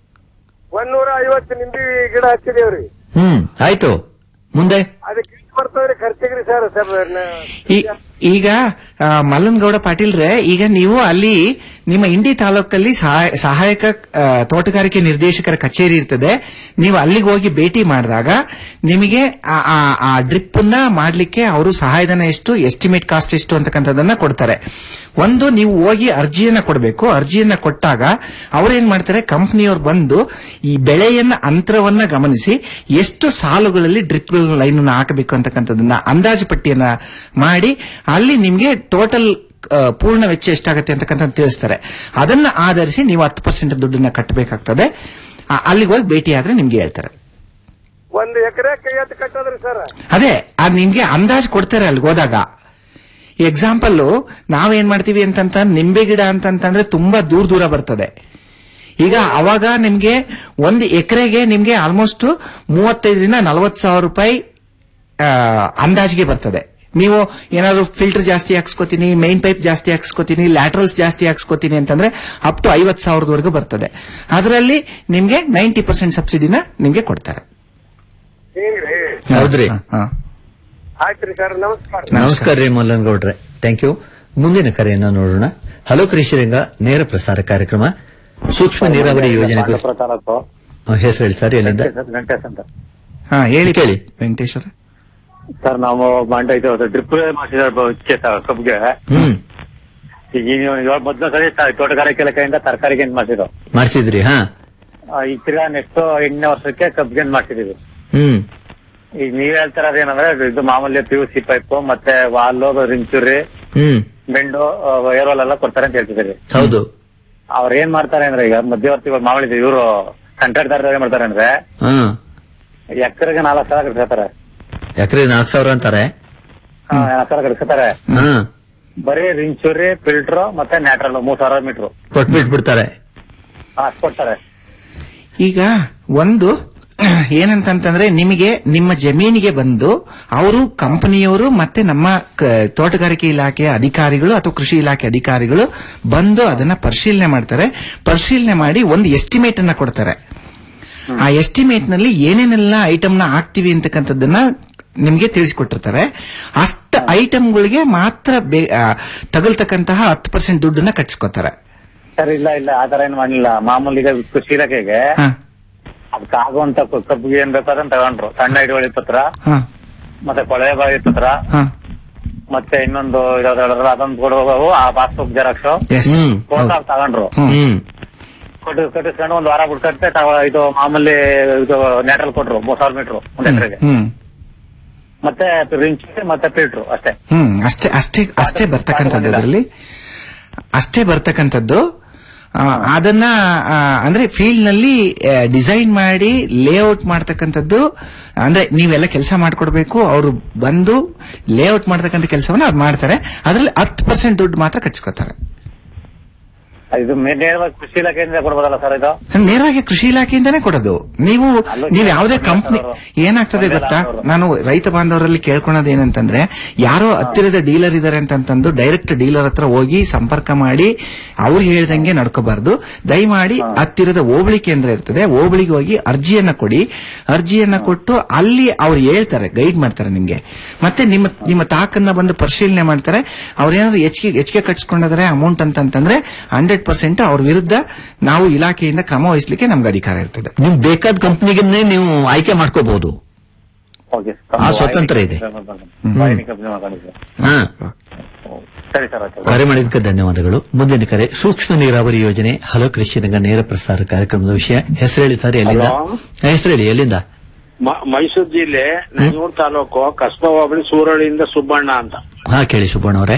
ಒಂದೂರ ಐವತ್ತು ನಿಂಬೆ ಗಿಡ ಹಚ್ಚಿದೇವ್ರಿ ಹ್ಮ್ ಆಯ್ತು ಮುಂದೆ ಅದಕ್ಕೆ ಎಷ್ಟು ಬರ್ತದ್ರಿ ಖರ್ಚಿಗ್ರಿ ಸರ್ ಸರ್ ಈ- ಈಗ ಆ, ಮಲ್ಲನಗೌಡ ಪಾಟೀಲ್ರೆ ಈಗ ನೀವು ಅಲ್ಲಿ ನಿಮ್ಮ ಇಂಡಿ ತಾಲೂಕಲ್ಲಿ ಸಹಾಯ- ಸಹಾಯಕ ಆ, ತೋಟಗಾರಿಕೆ ನಿರ್ದೇಶಕರ ಕಚೇರಿ ಇರ್ತದೆ ನೀವು ಅಲ್ಲಿಗೆ ಹೋಗಿ ಭೇಟಿ ಮಾಡಿದಾಗ ನಿಮಗೆ ಆ- ಆ- ಆ ಡ್ರಿಪ್ ನ ಮಾಡ್ಲಿಕ್ಕೆ ಅವರು ಸಹಾಯಧನ ಎಷ್ಟು ಎಸ್ಟಿಮೇಟ್ ಕಾಸ್ಟ್ ಎಷ್ಟು ಅಂತಕ್ಕಂಥದ್ದನ್ನ ಕೊಡ್ತಾರೆ ಒಂದು ನೀವು ಹೋಗಿ ಅರ್ಜಿಯನ್ನ ಕೊಡಬೇಕು ಅರ್ಜಿಯನ್ನ ಕೊಟ್ಟಾಗ ಅವ್ರೇನ್ ಮಾಡ್ತಾರೆ ಕಂಪನಿಯವ್ರು ಬಂದು ಈ ಬೆಳೆಯನ್ನ ಅಂತರವನ್ನ ಗಮನಿಸಿ ಎಷ್ಟು ಸಾಲುಗಳಲ್ಲಿ ಡ್ರಿಪ್ ಲೈನ್ ಅನ್ನ ಹಾಕಬೇಕು ಅಂತಕ್ಕಂಥದ್ದನ್ನ ಅಂದಾಜು ಪಟ್ಟಿಯನ್ನ ಮಾಡಿ ಅಲ್ಲಿ ನಿಮ್ಗೆ ಟೋಟಲ್ ಪೂರ್ಣ ವೆಚ್ಚ ಎಷ್ಟಾಗತ್ತೆ ಅಂತಕ್ಕಂಥ ತಿಳಿಸ್ತಾರೆ ಅದನ್ನ ಆಧರಿಸಿ ನೀವು ಹತ್ತು ಪರ್ಸೆಂಟ್ ದುಡ್ಡನ್ನ ಕಟ್ಟಬೇಕಾಗ್ತದೆ ಆ- ಅಲ್ಲಿಗೆ ಹೋಗಿ ಭೇಟಿ ಆದ್ರೆ ನಿಮ್ಗೆ ಹೇಳ್ತಾರೆ ಒಂದು ಎಕರೆ ಕೈಯತ್ತು ಕಟ್ಟೋದ್ರಿ ಸರ್ ಅದೇ ಅದ್ ನಿಮ್ಗೆ ಅಂದಾಜು ಕೊಡ್ತಾರೆ ಅಲ್ಲಿಗೆ ಹೋದಾಗ ಎಕ್ಸಾಂಪಲ್ ನಾವೇನ್ ಮಾಡ್ತೀವಿ ಅಂತಂತ ನಿಂಬೆ ಗಿಡ ಅಂತಂತಂದ್ರೆ ತುಂಬಾ ದೂರ ದೂರ ಬರ್ತದೆ ಈಗ ಅವಾಗ ನಿಮ್ಗೆ ಒಂದು ಎಕರೆಗೆ ನಿಮ್ಗೆ ಆಲ್ಮೋಸ್ಟ್ ಮೂವತ್ತೈದರಿಂದ ನಲವತ್ತು ಸಾವಿರ ರೂಪಾಯಿ ಆ, ಅಂದಾಜಿಗೆ ಬರ್ತದೆ ನೀವು ಏನಾದ್ರು ಫಿಲ್ಟರ್ ಜಾಸ್ತಿ ಹಾಕ್ಸ್ಕೊತೀನಿ ಮೈನ್ ಪೈಪ್ ಜಾಸ್ತಿ ಹಾಕ್ಸ್ಕೊತೀನಿ ಲ್ಯಾಟ್ರಲ್ಸ್ ಜಾಸ್ತಿ ಹಾಕ್ಸ್ಕೊತೀನಿ ಅಂತಂದ್ರೆ ಅಪ್ ಟು ಐವತ್ ಸಾವಿರದವರೆಗೂ ಬರ್ತದೆ ಅದರಲ್ಲಿ ನಿಮ್ಗೆ ನೈಂಟಿ ಪರ್ಸೆಂಟ್ ಸಬ್ಸಿಡಿನ ನಿಮ್ಗೆ ಕೊಡ್ತಾರೆ ಹಿಂಗ್ರಿ ಹೌದ್ರಿ ಆಯ್ತ್ರಿ ಸರ್ ನಮಸ್ಕಾರ ನಮಸ್ಕಾರ ರೀ ಮಲ್ಲನಗೌಡ್ರೆ ಥ್ಯಾಂಕ್ ಯು ಮುಂದಿನ ಕರೆಯನ್ನ ನೋಡೋಣ ಹಲೋ ಕೃಷಿ ರಂಗ ನೇರ ಪ್ರಸಾರ ಕಾರ್ಯಕ್ರಮ ಸೂಕ್ಷ್ಮ ನೀರಾವರಿ ಯೋಜನೆ ಕುರಿತು- ತಾಲೂಕು ಆ, ಹೆಸರು ಹೇಳಿ ಸರ್ ಎಲ್ಲಿಂದ ವೆಂಕಟೇಶ್ ಅಂತ ಹಾ ಹೇಳಿ ಕೇಳಿ. ವೆಂಕಟೇಶ್ವರ ಸರ್ ನಾವು ಮಂಡ ಇದು ಡ್ರಿಪ್ ಮಾಡಿಸಿದ ಕಬ್ಬಿಗೆ ಹ್ಮ್ ಈಗ ನೀವು ಇವಾಗ ಮೊದಲ ಸರಿ ತ- ತೋಟಗಾರಿಕೆ ಇಲಾಖೆಯಿಂದ ತರಕಾರಿಗೆ ಏನ್ ಮಾಡಿಸಿದ್ರು ಮಾಡಿಸಿದ್ರಿ ಹಾ ಈಗ ತಿರ್ಗಾ ನೆಕ್ಸ್ಟ್ ಎಂಟನೇ ವರ್ಷಕ್ಕೆ ಕಬ್ಬಿಗೆ ಏನ್ ಮಾಡ್ಸಿದೀವಿ ಹ್ಮ್ ಈಗ ನೀವ್ ಹೇಳ್ತಾರದು ಏನಂದ್ರೆ ಇದು ಮಾಮೂಲಿ ಪಿ ಯು ಸಿ ಪೈಪ್ ಮತ್ತೆ ವಾಲು ರಿಂಚುರಿ ಹ್ಮ್ ಬೆಂಡು ಏರ್ವಾಲ್ ಎಲ್ಲ ಕೊಡ್ತಾರೆ ಅಂತ ಹೇಳ್ತಿದ್ದೀರಿ ಹೌದು ಅವ್ರ ಏನ್ ಮಾಡ್ತಾರೆ ಅಂದ್ರೆ ಈಗ ಮಧ್ಯವರ್ತಿಗಳು ಮಾಮೂಲಿ ಇವರು ಕಾಂಟ್ರಾಕ್ಟರ್ ಏನ್ ಮಾಡ್ತಾರೆ ಅಂದ್ರೆ ಹಾ ಎಕರೆಗೆ ನಾಲ್ಕು ಸಾವಿರ ಕಟ್ಸ್ಕೊತಾರೆ ಎಕರೆ ನಾಲ್ಕು ಸಾವಿರ ಅಂತಾರೆ ನಾಲ್ಕು ಸಾವಿರ ಕಟ್ಸ್ಕೊತಾರೆ ಹಾ ಬರೀ ರಿಂಚುರಿ ಫಿಲ್ಟರ್ ಮತ್ತೆ ನ್ಯಾಟ್ರಲ್ ಮೂರ್ ಸಾವಿರ ಮೀಟರ್ ಕೊಟ್ಬಿಟ್ಬಿಡ್ತಾರೆ ಅಷ್ಟು ಕೊಡ್ತಾರೆ ಈಗ ಒಂದು ಏನಂತಂತಂದ್ರೆ ನಿಮಗೆ ನಿಮ್ಮ ಜಮೀನಿಗೆ ಬಂದು ಅವರು ಕಂಪನಿಯವರು ಮತ್ತೆ ನಮ್ಮ ಕ- ತೋಟಗಾರಿಕೆ ಇಲಾಖೆಯ ಅಧಿಕಾರಿಗಳು ಅಥವಾ ಕೃಷಿ ಇಲಾಖೆ ಅಧಿಕಾರಿಗಳು ಬಂದು ಅದನ್ನ ಪರಿಶೀಲನೆ ಮಾಡ್ತಾರೆ ಪರಿಶೀಲನೆ ಮಾಡಿ ಒಂದು ಎಸ್ಟಿಮೇಟ್ ಅನ್ನ ಕೊಡ್ತಾರೆ ಆ ಎಸ್ಟಿಮೇಟ್ ನಲ್ಲಿ ಏನೇನೆಲ್ಲ ಐಟಮ್ ನ ಹಾಕ್ತಿವಿ ಅಂತಕ್ಕಂಥದ್ದನ್ನ ನಿಮ್ಗೆ ತಿಳಿಸ್ಕೊಟ್ಟಿರ್ತಾರೆ ಅಷ್ಟ ಐಟಮ್ಗಳಿಗೆ ಮಾತ್ರ ಬೇ- ಆ, ತಗಲ್ತಕ್ಕಂತಹ ಹತ್ತು ಪರ್ಸೆಂಟ್ ದುಡ್ಡನ್ನ ಕಟ್ಸ್ಕೊತಾರೆ ಸರ್ ಇಲ್ಲ ಇಲ್ಲ ಆತರ ಏನ್ ಮಾಡಿಲ್ಲ ಮಾಮೂಲಿ ಈಗ ಕೃಷಿ ಇಲಾಖೆಗೆ ಅದಕ್ಕೆ ಆಗುವಂತ ಕ- ಕಬ್ಬಿಗೆ ಏನ್ ಬೇಕಾದ್ರೆ ತಗೊಂಡ್ರು ಸಣ್ಣ ಹಿಡುವಳಿ ಪತ್ರ ಹಾ ಮತ್ತೆ ಕೊಳವೆ ಬಾವಿ ಪತ್ರ ಹಾ ಮತ್ತೆ ಇನ್ನೊಂದು ಯಾವ್ದು ಹೇಳಿದ್ರು ಅದೊಂದು ಕೊಡುವ ಆ ಪಾಸ್ಬುಕ್ ಜೆರಾಕ್ಸ್ ಎಸ್ ಫೋಟೋ ತಗೊಂಡ್ರು ಹ್ಮ್ ಕೊಟ್ಟು ಕಟ್ಟಿಸ್ಕೊಂಡು ಒಂದ್ ವಾರ ಬಿಟ್ಕಟ್ಟೆ ಇದು ಮಾಮೂಲಿ ಇದು ನ್ಯಾಟ್ರಲ್ ಕೊಟ್ರು ಮೂರ್ ಸಾವಿರ ಮೀಟರ್ ಒಂದ್ ಎಕರೆಗೆ ಹ್ಮ್ ಮತ್ತೆ ರಿಂಚ್ ಮತ್ತೆ ಫಿಲ್ಟ್ರು ಅಷ್ಟೇ ಹ್ಮ್ ಅಷ್ಟೇ ಅಷ್ಟೇ ಅಷ್ಟೇ ಬರ್ತಕ್ಕಂಥದ್ದು ಅದರಲ್ಲಿ ಅಷ್ಟೇ ಬರ್ತಕ್ಕಂಥದ್ದು ಆ, ಅದನ್ನ ಆ, ಅಂದ್ರೆ ಫೀಲ್ಡ್ ನಲ್ಲಿ ಡಿಸೈನ್ ಮಾಡಿ ಲೇಔಟ್ ಮಾಡ್ತಕ್ಕಂಥದ್ದು ಅಂದ್ರೆ ನೀವೆಲ್ಲ ಕೆಲಸ ಮಾಡ್ಕೊಡ್ಬೇಕು ಅವರು ಬಂದು ಲೇಔಟ್ ಮಾಡ್ತಕ್ಕಂಥ ಕೆಲಸವನ್ನ ಅವ್ರು ಮಾಡ್ತಾರೆ ಅದರಲ್ಲಿ ಹತ್ತು ಪರ್ಸೆಂಟ್ ದುಡ್ಡು ಮಾತ್ರ ಕಟ್ಸ್ಕೊತಾರೆ ಇದು ಮೇ- ನೇರವಾಗಿ ಕೃಷಿ ಇಲಾಖೆಯಿಂದ ಕೊಡ್ಬೋದಲ್ಲ ಸರ್ ಇದು ನೇರವಾಗಿ ಕೃಷಿ ಇಲಾಖೆಯಿಂದಾನೇ ಕೊಡೋದು ನೀವು ನೀವು ಯಾವುದೇ ಕಂಪ್ನಿ ಏನಾಗ್ತದೆ ಗೊತ್ತಾ ನಾನು ರೈತ ಬಾಂಧವರಲ್ಲಿ ಕೇಳ್ಕೊಳೋದು ಏನಂತಂದ್ರೆ ಯಾರೋ ಹತ್ತಿರದ ಡೀಲರ್ ಇದಾರೆ ಅಂತಂತಂದು ಡೈರೆಕ್ಟ್ ಡೀಲರ್ ಹತ್ರ ಹೋಗಿ ಸಂಪರ್ಕ ಮಾಡಿ ಅವ್ರು ಹೇಳ್ದಂಗೆ ನಡ್ಕೋಬಾರ್ದು ದಯಮಾಡಿ ಹತ್ತಿರದ ಹೋಬಳಿ ಕೇಂದ್ರ ಇರ್ತದೆ ಹೋಬಳಿಗೆ ಹೋಗಿ ಅರ್ಜಿಯನ್ನ ಕೊಡಿ ಅರ್ಜಿಯನ್ನ ಕೊಟ್ಟು ಅಲ್ಲಿ ಅವ್ರು ಹೇಳ್ತಾರೆ ಗೈಡ್ ಮಾಡ್ತಾರೆ ನಿಮ್ಗೆ ಮತ್ತೆ ನಿಮ್ಮ ನಿಮ್ಮ ತಾಕನ್ನ ಬಂದು ಪರಿಶೀಲನೆ ಮಾಡ್ತಾರೆ ಅವ್ರೇನಾದ್ರು ಹೆಚ್ಚಿಗೆ ಹೆಚ್ಚಿಗೆ ಕಟ್ಸ್ಕೊಂಡಿದ್ರೆ ಅಮೌಂಟ್ ಅಂತಂತಂದ್ರೆ ಹಂಡ್ರೆಡ್ ಪರ್ಸೆಂಟ್ ಅವ್ರ ವಿರುದ್ಧ ನಾವು ಇಲಾಖೆಯಿಂದ ಕ್ರಮ ವಹಿಸಲಿಕ್ಕೆ ನಮ್ಗೆ ಅಧಿಕಾರ ಇರ್ತದೆ ನಿಮ್ ಬೇಕಾದ ಕಂಪ್ನಿಗನ್ನೇ ನೀವು ಆಯ್ಕೆ ಮಾಡ್ಕೋಬಹುದು ಓಕೆ ಆ ಸ್ವತಂತ್ರ ಇದೆ. ವಾಹಿನಿ ಕಂಪನಿ ಮಾತಾಡಿದ್ರು ಹಾ ಸರಿ ಸರ್ ಆಯ್ತು ಕರೆ ಮಾಡಿದ್ದಕ್ಕೆ ಧನ್ಯವಾದಗಳು ಮುಂದಿನ ಕರೆ ಸೂಕ್ಷ್ಮ ನೀರಾವರಿ ಯೋಜನೆ ಹಲೋ ಕೃಷಿ ರಂಗ ನೇರ ಪ್ರಸಾರ ಕಾರ್ಯಕ್ರಮದ ವಿಷಯ ಹೆಸರೇಳಿ ಸರ್ ಎಲ್ಲಿಂದ ಹೆಸರೇಳಿ ಎಲ್ಲಿಂದ ಮ- ಮೈಸೂರು ಜಿಲ್ಲೆ ನಂಜೂರು ತಾಲೂಕು ಕಸ್ಬಾ ಹೋಬಳಿ ಸೂರಳಿಯಿಂದ ಸುಬ್ಬಣ್ಣ ಅಂತ ಹಾ ಕೇಳಿ ಸುಬ್ಬಣ್ಣ ಅವರೇ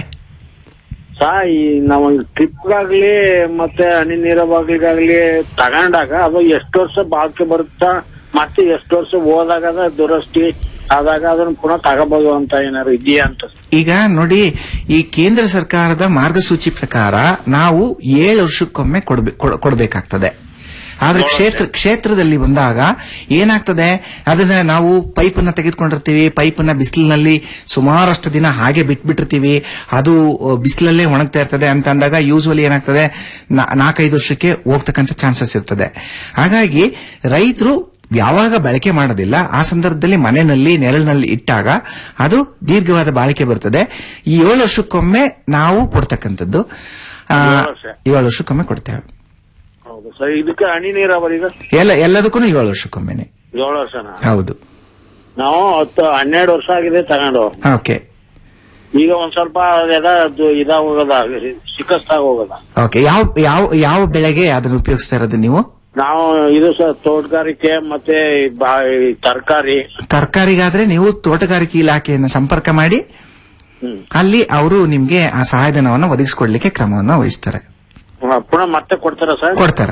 ಸಾ ಈ ನಾವು ಟ್ರಿಪ್ಗಾಗ್ಲಿ ಮತ್ತೆ ಹನಿ ನೀರಾವರಿಗಾಗ್ಲಿ ತಗೊಂಡಾಗ ಅದು ಎಷ್ಟು ವರ್ಷ ಬಾಳ್ಕೆ ಬರುತ್ತಾ ಮತ್ತೆ ಎಷ್ಟು ವರ್ಷ ಹೋದಾಗ ಅದ ದುರಸ್ತಿ ಆದಾಗ ಅದನ್ನ ಪುನಃ ತಗೋಬಹುದು ಅಂತ ಏನಾದ್ರು ಇದೆಯಾ ಅಂತ ಈಗ ನೋಡಿ ಈ ಕೇಂದ್ರ ಸರ್ಕಾರದ ಮಾರ್ಗಸೂಚಿ ಪ್ರಕಾರ ನಾವು ಏಳು ವರ್ಷಕ್ಕೊಮ್ಮೆ ಕೊಡ್ಬೆ- ಕೊಡ್- ಕೊಡ್ಬೇಕಾಗ್ತದೆ ಆದ್ರೆ ಕ್ಷೇತ್ರ ಕ್ಷೇತ್ರದಲ್ಲಿ ಬಂದಾಗ ಏನಾಗ್ತದೆ ಅದನ್ನ ನಾವು ಪೈಪನ್ನ ತೆಗೆದುಕೊಂಡಿರ್ತೀವಿ ಪೈಪನ್ನ ಬಿಸಿಲಿನಲ್ಲಿ ಸುಮಾರಷ್ಟು ದಿನ ಹಾಗೆ ಬಿಟ್ಬಿಟ್ಟಿರ್ತೀವಿ ಅದು ಬಿಸಿಲಲ್ಲೇ ಒಣಗ್ತಾ ಇರ್ತದೆ ಅಂತ ಅಂದಾಗ ಯೂಸ್ವಲಿ ಏನಾಗ್ತದೆ ನಾ- ನಾಲ್ಕೈದು ವರ್ಷಕ್ಕೆ ಹೋಗ್ತಕ್ಕಂಥ ಚಾನ್ಸಸ್ ಇರ್ತದೆ ಹಾಗಾಗಿ ರೈತರು ಯಾವಾಗ ಬಳಕೆ ಮಾಡೋದಿಲ್ಲ ಆ ಸಂದರ್ಭದಲ್ಲಿ ಮನೆಯಲ್ಲಿ ನೆರಳಿನಲ್ಲಿ ಇಟ್ಟಾಗ ಅದು ದೀರ್ಘವಾದ ಬಾಳಿಕೆ ಬರ್ತದೆ ಈ ಏಳು ವರ್ಷಕ್ಕೊಮ್ಮೆ ನಾವು ಕೊಡ್ತಕ್ಕಂಥದ್ದು ಆ, ಏಳು ವರ್ಷ. ಏಳು ವರ್ಷಕ್ಕೊಮ್ಮೆ ಕೊಡ್ತೇವೆ ಹೌದು ಸರ್ ಇದಕ್ಕೆ ಹನಿ ನೀರಾವರಿಗ ಎಲ್ಲ ಎಲ್ಲದಕ್ಕೂ ಏಳು ವರ್ಷಕ್ಕೊಮ್ಮೆನೆ ಏಳು ವರ್ಷನ ಹೌದು ನಾವು ಹತ್ತು ಹನ್ನೆರಡು ವರ್ಷ ಆಗಿದೆ ತಗೊಂಡು ಓಕೆ ಈಗ ಒಂದ್ ಸ್ವಲ್ಪ ಎದ ಇದಾಗ ಹೋಗದ ಶಿಕಸ್ತಾಗ ಹೋಗದ ಓಕೆ ಯಾವ ಯಾವ ಯಾವ ಬೆಳೆಗೆ ಅದನ್ನು ಉಪಯೋಗಿಸ್ತಾ ಇರೋದು ನೀವು ನಾವು ಇದು ಸರ್ ತೋಟಗಾರಿಕೆ ಮತ್ತೆ ತರಕಾರಿ ತರಕಾರಿಗಾದ್ರೆ ನೀವು ತೋಟಗಾರಿಕೆ ಇಲಾಖೆಯನ್ನು ಸಂಪರ್ಕ ಮಾಡಿ ಹ್ಮ್. ಅಲ್ಲಿ ಅವರು ನಿಮ್ಗೆ ಆ ಸಹಾಯಧನವನ್ನು ಒದಗಿಸಿಕೊಡ್ಲಿಕ್ಕೆ ಕ್ರಮವನ್ನು ವಹಿಸ್ತಾರೆ ಪುನಃ ಮತ್ತೆ ಕೊಡ್ತಾರ ಸರ್ ಕೊಡ್ತಾರೆ